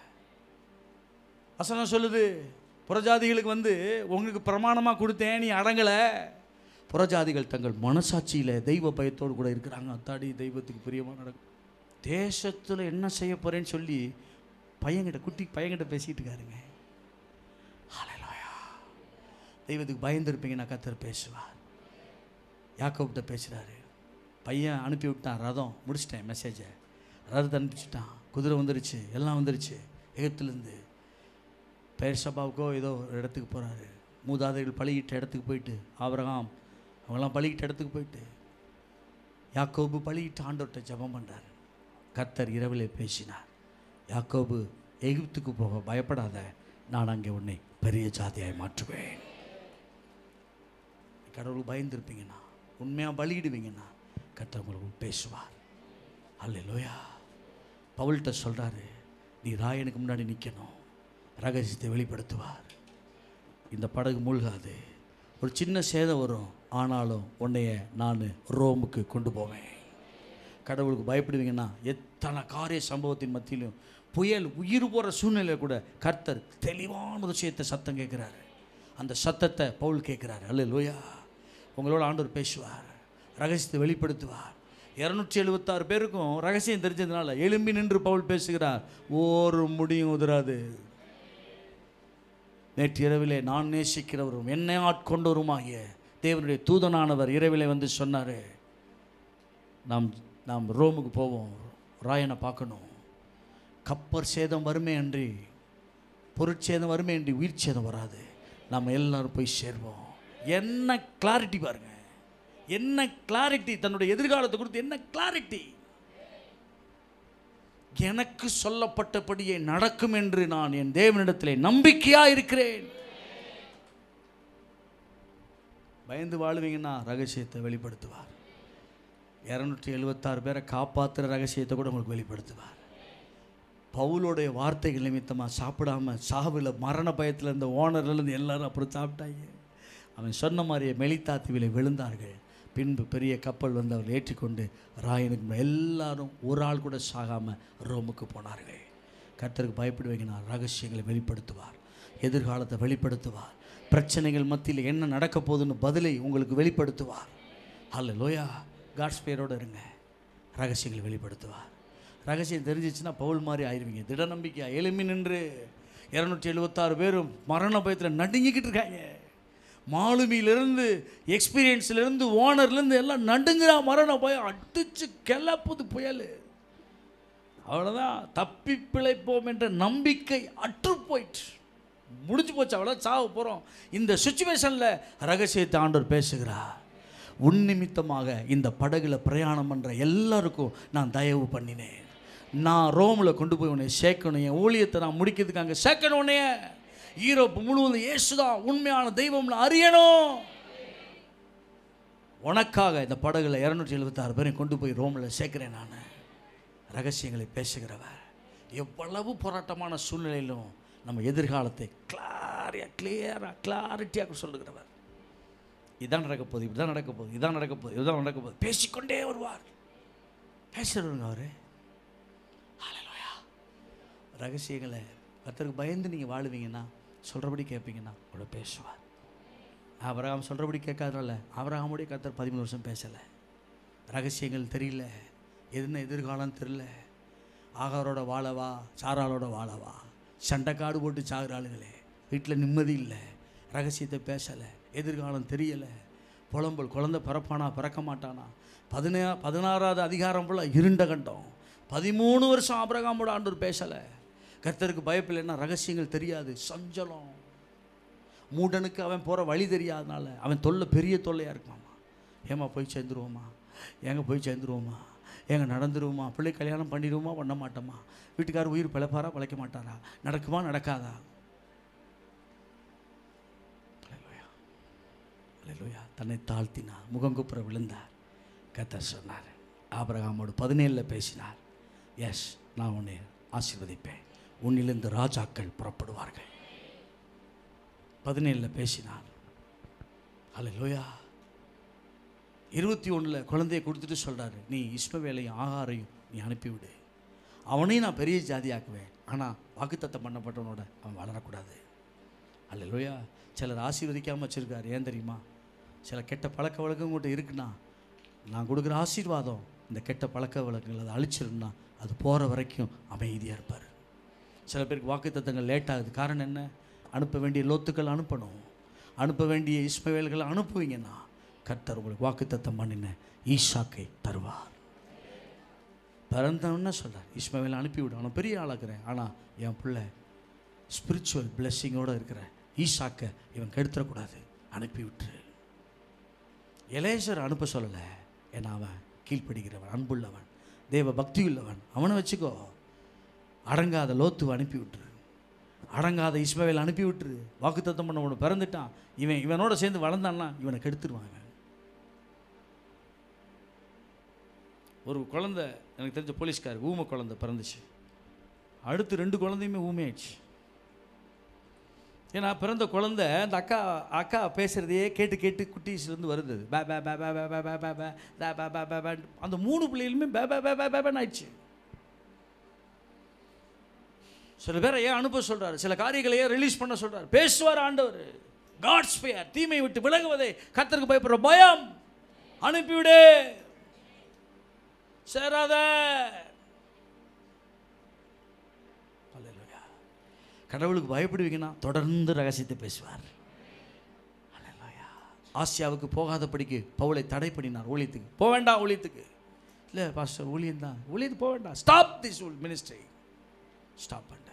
வசனம் சொல்லுது புறஜாதிகளுக்கு வந்து உங்களுக்கு பிரமாணமாக கொடுத்தேன் நீ அடங்கலை புறஜாதிகள் தங்கள் மனசாட்சியில் தெய்வ பயத்தோடு கூட இருக்கிறாங்க அத்தாடி தெய்வத்துக்கு பிரியமாக நடக்கும் தேசத்தில் என்ன செய்ய போகிறேன்னு சொல்லி பையன்கிட்ட குட்டி பையன்கிட்ட பேசிகிட்டு இருக்காருங்க ஹalleluya. தெய்வத்துக்கு பயந்துருப்பீங்கன்னா கத்தர் பேசுவார் யாக்கோப்கிட்ட பேசுகிறாரு பையன் அனுப்பி விட்டான் ரதம் முடிச்சிட்டேன் மெசேஜை ரதத்தை அனுப்பிச்சிட்டான் குதிரை வந்துருச்சு எல்லாம் வந்துருச்சு எகத்துலேருந்து பெயர் சபாவுக்கோ ஏதோ ஒரு இடத்துக்கு போகிறாரு மூதாதைகள் பழகிட்ட இடத்துக்கு போயிட்டு ஆபிரகாம் அவங்களாம் பழகிட்ட இடத்துக்கு போயிட்டு யாக்கோபு பழகிட்டு ஆண்டவர்கிட்ட ஜெபம் பண்ணுறாரு கர்த்தர் இரவிலே பேசினார் யாக்கோபு எகிப்துக்கு போக பயப்படாத நான் அங்கே உன்னை பெரிய ஜாதியாய் மாற்றுவேன் கடவுளுக்கு பயந்துருப்பீங்கன்னா உண்மையாக பலியிடுவீங்கன்னா கர்த்தர் உங்களுக்கு பேசுவார் அல்லேலூயா பவுல்கிட்ட சொல்கிறாரு நீ ராயனுக்கு முன்னாடி நிற்கணும் ரகசியத்தை வெளிப்படுத்துவார் இந்த படகு மூழ்காது ஒரு சின்ன சேதம் வரும் ஆனாலும் உன்னைய நான் ரோமுக்கு கொண்டு போவேன் கடவுளுக்கு பயப்படுவீங்கன்னா எத்தனை காரிய சம்பவத்தின் மத்தியிலும் புயல் உயிர் போகிற சூழ்நிலையில் கூட கர்த்தர் தெளிவான ஒரு விஷயத்தை சத்தம் கேட்குறாரு அந்த சத்தத்தை பவுல் கேட்குறாரு அல்ல லோயா உங்களோட ஆண்டவர் பேசுவார் ரகசியத்தை வெளிப்படுத்துவார் இரநூற்றி எழுபத்தாறு பேருக்கும் ரகசியம் தெரிஞ்சதுனால எழும்பி நின்று பவுல் பேசுகிறார் ஒரு முடியும் உதிராது நேற்று இரவிலே நான் நேசிக்கிறவரும் என்னை ஆட்கொண்டவருமாகிய தேவனுடைய தூதனானவர் இரவிலே வந்து சொன்னார் நாம் நாம் ரோமுக்கு போவோம் ராயனை பார்க்கணும் கப்பர் சேதம் வருமே அன்றி பொருட்சேதம் வருமே அன்றி உயிர் சேதம் வராது நாம் எல்லாரும் போய் சேர்வோம் என்ன கிளாரிட்டி பாருங்க என்ன கிளாரிட்டி தன்னுடைய எதிர்காலத்தை குறித்து என்ன கிளாரிட்டி எனக்கு சொல்லப்பட்டபடியே நடக்கும் என்று நான் என் தேவனிடத்திலே நம்பிக்கையா இருக்கிறேன் பயந்து வாழுவீங்கன்னா ரகசியத்தை வெளிப்படுத்துவார் இரநூற்றி எழுபத்தாறு பேரை காப்பாற்றுற ரகசியத்தை கூட உங்களுக்கு வெளிப்படுத்துவார் பவுலோடைய வார்த்தைகள் நிமித்தமாக சாப்பிடாம சாவில் மரண பயத்தில் இருந்த ஓனர்லேருந்து எல்லாரும் அப்புறம் சாப்பிட்டாங்க அவன் சொன்ன மாதிரியே மெலித்தாத்தீவிலே விழுந்தார்கள் பின்பு பெரிய கப்பல் வந்து அவர் ஏற்றிக்கொண்டு ராயனுக்கு முன்ன எல்லாரும் ஒரு ஆள் கூட சாகாமல் ரோமுக்கு போனார்கள் கர்த்தருக்கு பயப்படுவீங்கன்னா ரகசியங்களை வெளிப்படுத்துவார் எதிர்காலத்தை வெளிப்படுத்துவார் பிரச்சனைகள் மத்தியில் என்ன நடக்க போகுதுன்னு பதிலை உங்களுக்கு வெளிப்படுத்துவார் அல்ல லோயா காட்ஸ் பேரோடு இருங்க ரகசியங்களை வெளிப்படுத்துவார் ரகசியம் தெரிஞ்சிச்சுன்னா பவுல் மாதிரி ஆயிருவீங்க திட நம்பிக்கையா எளிமை நின்று இரநூற்றி எழுபத்தாறு பேரும் மரண பயத்தில் நடுங்கிக்கிட்டு இருக்காங்க மாலுமியிலிருந்து எக்ஸ்பீரியன்ஸ்லேருந்து ஓனர்லேருந்து எல்லாம் நடுங்குறா மரண பயம் அடிச்சு கிளப்புது புயல் அவ்வளோதான் தப்பி பிழைப்போம் என்ற நம்பிக்கை அற்று போயிற்று முடிஞ்சு போச்சு அவ்வளோ சாவு போகிறோம் இந்த சுச்சுவேஷனில் ரகசியத்தை ஆண்டவர் பேசுகிறார் உன் நிமித்தமாக இந்த படகுல பிரயாணம் பண்ணுற எல்லாருக்கும் நான் தயவு பண்ணினேன் நான் ரோமில் கொண்டு போய் உன்னை சேர்க்கணும் என் ஊழியத்தை நான் முடிக்கிறதுக்கு அங்கே சேர்க்கணும் உன்னைய ஈரோப்பு முழுவதும் இயேசுதான் உண்மையான தெய்வம்னு அறியணும் உனக்காக இந்த படகுல இரநூற்றி எழுபத்தாறு பேரையும் கொண்டு போய் ரோமில் சேர்க்கிறேன் நான் ரகசியங்களை பேசுகிறவர் எவ்வளவு போராட்டமான சூழ்நிலையிலும் நம்ம எதிர்காலத்தை கிளாரியா கிளியராக கிளாரிட்டியாக சொல்லுகிறவர் இதான் நடக்க போகுது இப்படிதான் நடக்க போகுது இதான் நடக்க போகுது இதுதான் நடக்க போகுது பேசிக்கொண்டே வருவார் பேசுறவங்க அவரு ஹalleluya. ரகசியங்களை கர்த்தருக்கு பயந்து நீங்கள் வாழுவீங்கன்னா சொல்கிறபடி கேட்பீங்கன்னா கூட பேசுவார் ஆபிரகாம் சொல்கிறபடி கேட்காதனால ஆபிரகாமுடைய கத்தர் பதிமூணு வருஷம் பேசலை ரகசியங்கள் தெரியல என்ன எதிர்காலம் தெரியல ஆகாரோட வாழவா சாராளோட வாழவா சண்டைக்காடு போட்டு சாகுற ஆளுங்களே வீட்டில் நிம்மதி இல்லை ரகசியத்தை பேசலை எதிர்காலம் தெரியலை புலம்பல் குழந்தை பிறப்பானா பிறக்க மாட்டானா பதினே பதினாறாவது அதிகாரம் போல் இருண்ட கண்டம் பதிமூணு வருஷம் ஆபிரகாமோட ஆண்டவர் பேசலை கர்த்தருக்கு பயப்பில்லைன்னா ரகசியங்கள் தெரியாது சஞ்சலம் மூடனுக்கு அவன் போகிற வழி தெரியாதனால அவன் தொல்லை பெரிய தொல்லையாக இருக்குமாம்மா ஏமா போய் சேர்ந்துருவோமா எங்கே போய் சேர்ந்துருவோமா எங்கே நடந்துருவோமா பிள்ளை கல்யாணம் பண்ணிடுவோமா பண்ண மாட்டோமா வீட்டுக்காரர் உயிர் பிழைப்பாரா பிழைக்க மாட்டாரா நடக்குமா நடக்காதா அல்லேலூயா. அல்லேலூயா. தன்னை தாழ்த்தினார் முகங்குப்புற விழுந்தார் கத்தர் சொன்னார் ஆபிரகாமோடு பதினேழில் பேசினார் எஸ் நான் உன்னை ஆசீர்வதிப்பேன் உன்னிலிருந்து ராஜாக்கள் புறப்படுவார்கள் பதினேழில் பேசினார் அல்லேலூயா இருபத்தி ஒன்றில் குழந்தையை கொடுத்துட்டு சொல்கிறாரு நீ இஸ்மவேலையும் ஆகாரையும் நீ அனுப்பிவிடு அவனையும் நான் பெரிய ஜாதியாக்குவேன் ஆனால் வாக்குத்தத்தம் பண்ணப்பட்டவனோட அவன் வளரக்கூடாது அல்லேலூயா சிலர் ஆசீர்வதிக்காமல் வச்சுருக்காரு ஏன் தெரியுமா சில கெட்ட பழக்க வழக்கம் கூட இருக்குன்னா நான் கொடுக்குற ஆசீர்வாதம் இந்த கெட்ட பழக்க வழக்கங்கள் அதை அழிச்சிருந்தா அது போகிற வரைக்கும் அமைதியாக இருப்பார் சில பேருக்கு வாக்குத்தத்தங்கள் லேட் ஆகுது காரணம் என்ன அனுப்ப வேண்டிய லோத்துக்கள் அனுப்பணும் அனுப்ப வேண்டிய இஸ்மவேல்களை அனுப்புவீங்கன்னா கர்த்தர் உங்களுக்கு வாக்குத்தத்தம் பண்ணின ஈசாக்கை தருவார் பிறந்தவன்னு சொல்கிறார் இஸ்மவேலை அனுப்பிவிடு அவனை பெரிய ஆளாக்குறேன் ஆனால் என் பிள்ளை ஸ்பிரிச்சுவல் பிளெஸ்ஸிங்கோடு இருக்கிற ஈசாக்கை இவன் கெடுத்துடக்கூடாது அனுப்பி விட்டுரு எலேசர் அனுப்ப சொல்லலை ஏன்னா அவன் கீழ்ப்படுகிறவன் அன்புள்ளவன் தேவ பக்தி உள்ளவன் அவனை வச்சுக்கோ அடங்காத லோத்துவை அனுப்பி விட்டுரு அடங்காத இஸ்மவேல் அனுப்பி விட்டுரு வாக்குத்தத்தம் பண்ண ஒன்று பிறந்துட்டான் இவன் இவனோட சேர்ந்து வளர்ந்தான்னா இவனை கெடுத்துருவான் இவன் ஒரு குழந்தை எனக்கு தெரிஞ்ச போலீஸ்கார் ஊமை குழந்தை பிறந்துச்சு அடுத்து ரெண்டு குழந்தையுமே ஊமையாயிடுச்சு ஏன்னா பிறந்த குழந்தை அந்த அக்கா அக்கா பேசுகிறதையே கேட்டு கேட்டு குட்டீஸ்லேருந்து வருது அது. பே பே பே பே பே பே பே பே பே தா பே பே பே பே அந்த மூணு பிள்ளைகளுமே பே பே பே பே பே பேன்னு ஆயிடுச்சு சில பேரை ஏன் அனுப்ப சொல்றாரு சில காரியங்களை ஏன் ரிலீஸ் பண்ண சொல்றாரு பேசுவார் ஆண்டவர் காட்ஸ் பெயர் தீமை விட்டு விலகுவதை கர்த்தருக்கு பயப்படுற பயம் அனுப்பிவிடு சேராத அல்லேலூயா. கடவுளுக்கு பயப்படுவீங்கன்னா தொடர்ந்து ரகசியத்தை பேசுவார் அல்லேலூயா. ஆசியாவுக்கு போகாதபடிக்கு பவுலை தடை பண்ணினார் ஊழியத்துக்கு போக வேண்டாம் ஊழியத்துக்கு இல்லை பாஸ்டர் ஊழியம் தான் ஊழியத்துக்கு போக வேண்டாம் ஸ்டாப் திஸ் மினிஸ்ட்ரி ஸ்டாப் பண்ணிட்டார்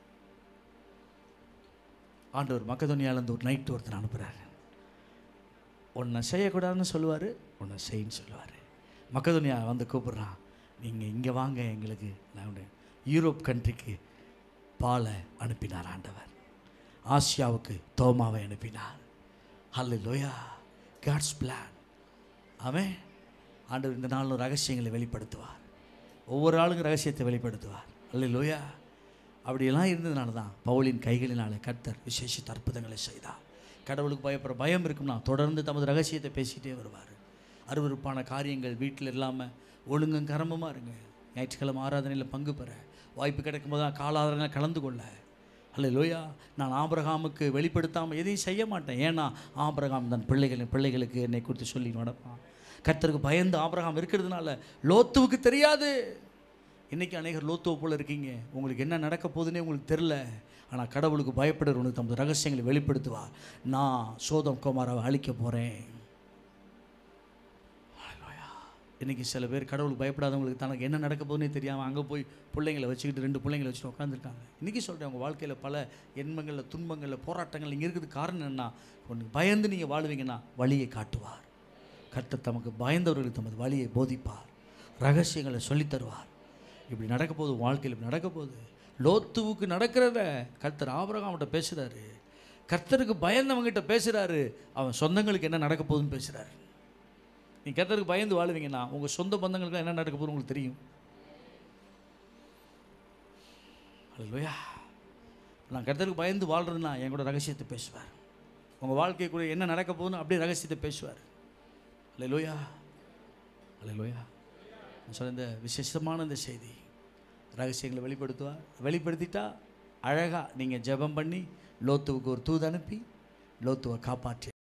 ஆண்டவர் மக்கதோனியாலேருந்து ஒரு நைட்டு ஒருத்தர் அனுப்புகிறாரு உன்னை செய்யக்கூடாதுன்னு சொல்லுவார் உன்னை செய்யின்னு சொல்லுவார் மக்கதோனியா வந்து கூப்பிட்றான் நீங்கள் இங்கே வாங்க எங்களுக்கு நான் உன்னை யூரோப் கண்ட்ரிக்கு பாலை அனுப்பினார் ஆண்டவர் ஆசியாவுக்கு தோமாவை அனுப்பினார் ஹல்லு லோயா காட்ஸ் பிளான் அவன் ஆண்டவர் இந்த நாளில் ரகசியங்களை வெளிப்படுத்துவார் ஒவ்வொரு ஆளுங்க ரகசியத்தை வெளிப்படுத்துவார் அல்ல லோயா அப்படியெல்லாம் இருந்ததுனால தான் பவுலின் கைகளினாலே கர்த்தர் விசேஷித்த அற்புதங்களை செய்தார் கடவுளுக்கு பயப்படுற பயம் இருக்கும்னா தொடர்ந்து தமது ரகசியத்தை பேசிகிட்டே வருவார் அருவருப்பான காரியங்கள் வீட்டில் இல்லாமல் ஒழுங்கும் கரம்பமாக இருங்க ஞாயிற்றுக்கிழமை ஆராதனையில் பங்கு பெற வாய்ப்பு கிடைக்கும் போது தான் கால ஆராதனை கலந்து கொள்ள அல்ல லோயா நான் ஆபிரகாமுக்கு வெளிப்படுத்தாமல் எதையும் செய்ய மாட்டேன் ஏன்னா ஆபிரகாம் தன் பிள்ளைகளின் பிள்ளைகளுக்கு என்னை குறித்து சொல்லி நடப்பான் கர்த்தருக்கு பயந்து ஆபிரகாம் இருக்கிறதுனால லோத்துவுக்கு தெரியாது இன்றைக்கி அநேகர் லோத்துவை போல் இருக்கீங்க உங்களுக்கு என்ன நடக்க போகுதுன்னே உங்களுக்கு தெரில ஆனால் கடவுளுக்கு பயப்படுறவனுக்கு தமது ரகசியங்களை வெளிப்படுத்துவார் நான் சோதம் குமாராவை அழிக்க போகிறேன் இன்றைக்கி சில பேர் கடவுளுக்கு பயப்படாதவங்களுக்கு தனக்கு என்ன நடக்க போகுதுன்னே தெரியாமல் அங்கே போய் பிள்ளைங்களை வச்சுக்கிட்டு ரெண்டு பிள்ளைங்களை வச்சுட்டு உட்காந்துருக்காங்க இன்றைக்கி சொல்கிறேன் உங்கள் வாழ்க்கையில் பல எண்மங்களில் துன்பங்களில் போராட்டங்கள் இங்கே இருக்குது காரணம் என்ன ஒன்று பயந்து நீங்கள் வாழுவீங்கன்னா வழியை காட்டுவார் கர்த்தர் தமக்கு பயந்தவர்களுக்கு தமது வழியை போதிப்பார் ரகசியங்களை சொல்லித் தருவார் இப்படி நடக்க போகுது உன் வாழ்க்கையில் இப்படி நடக்க போகுது லோத்துவுக்கு நடக்கிறத கர்த்தர் ஆபரகாம்கிட்ட பேசுகிறாரு கர்த்தருக்கு பயந்தவங்ககிட்ட பேசுகிறாரு அவன் சொந்தங்களுக்கு என்ன நடக்க போகுதுன்னு பேசுகிறாரு நீ கர்த்தருக்கு பயந்து வாழுவீங்கன்னா உங்கள் சொந்த பந்தங்களுக்கு என்ன நடக்க போகுது உங்களுக்கு தெரியும் அல்லையா நான் கர்த்தருக்கு பயந்து வாழ்றதுன்னா என் கூட ரகசியத்தை பேசுவார் உங்கள் வாழ்க்கைக்குள்ள என்ன நடக்க போகுதுன்னு அப்படியே ரகசியத்தை பேசுவார் அல்லையா அல்லையா நான் சொல்ல இந்த விசேஷமான இந்த செய்தி ரகசியங்களை வெளிப்படுத்துவார் வெளிப்படுத்திட்டா அழகாக நீங்கள் ஜெபம் பண்ணி லோத்துவுக்கு ஒரு தூது அனுப்பி லோத்துவை காப்பாற்றி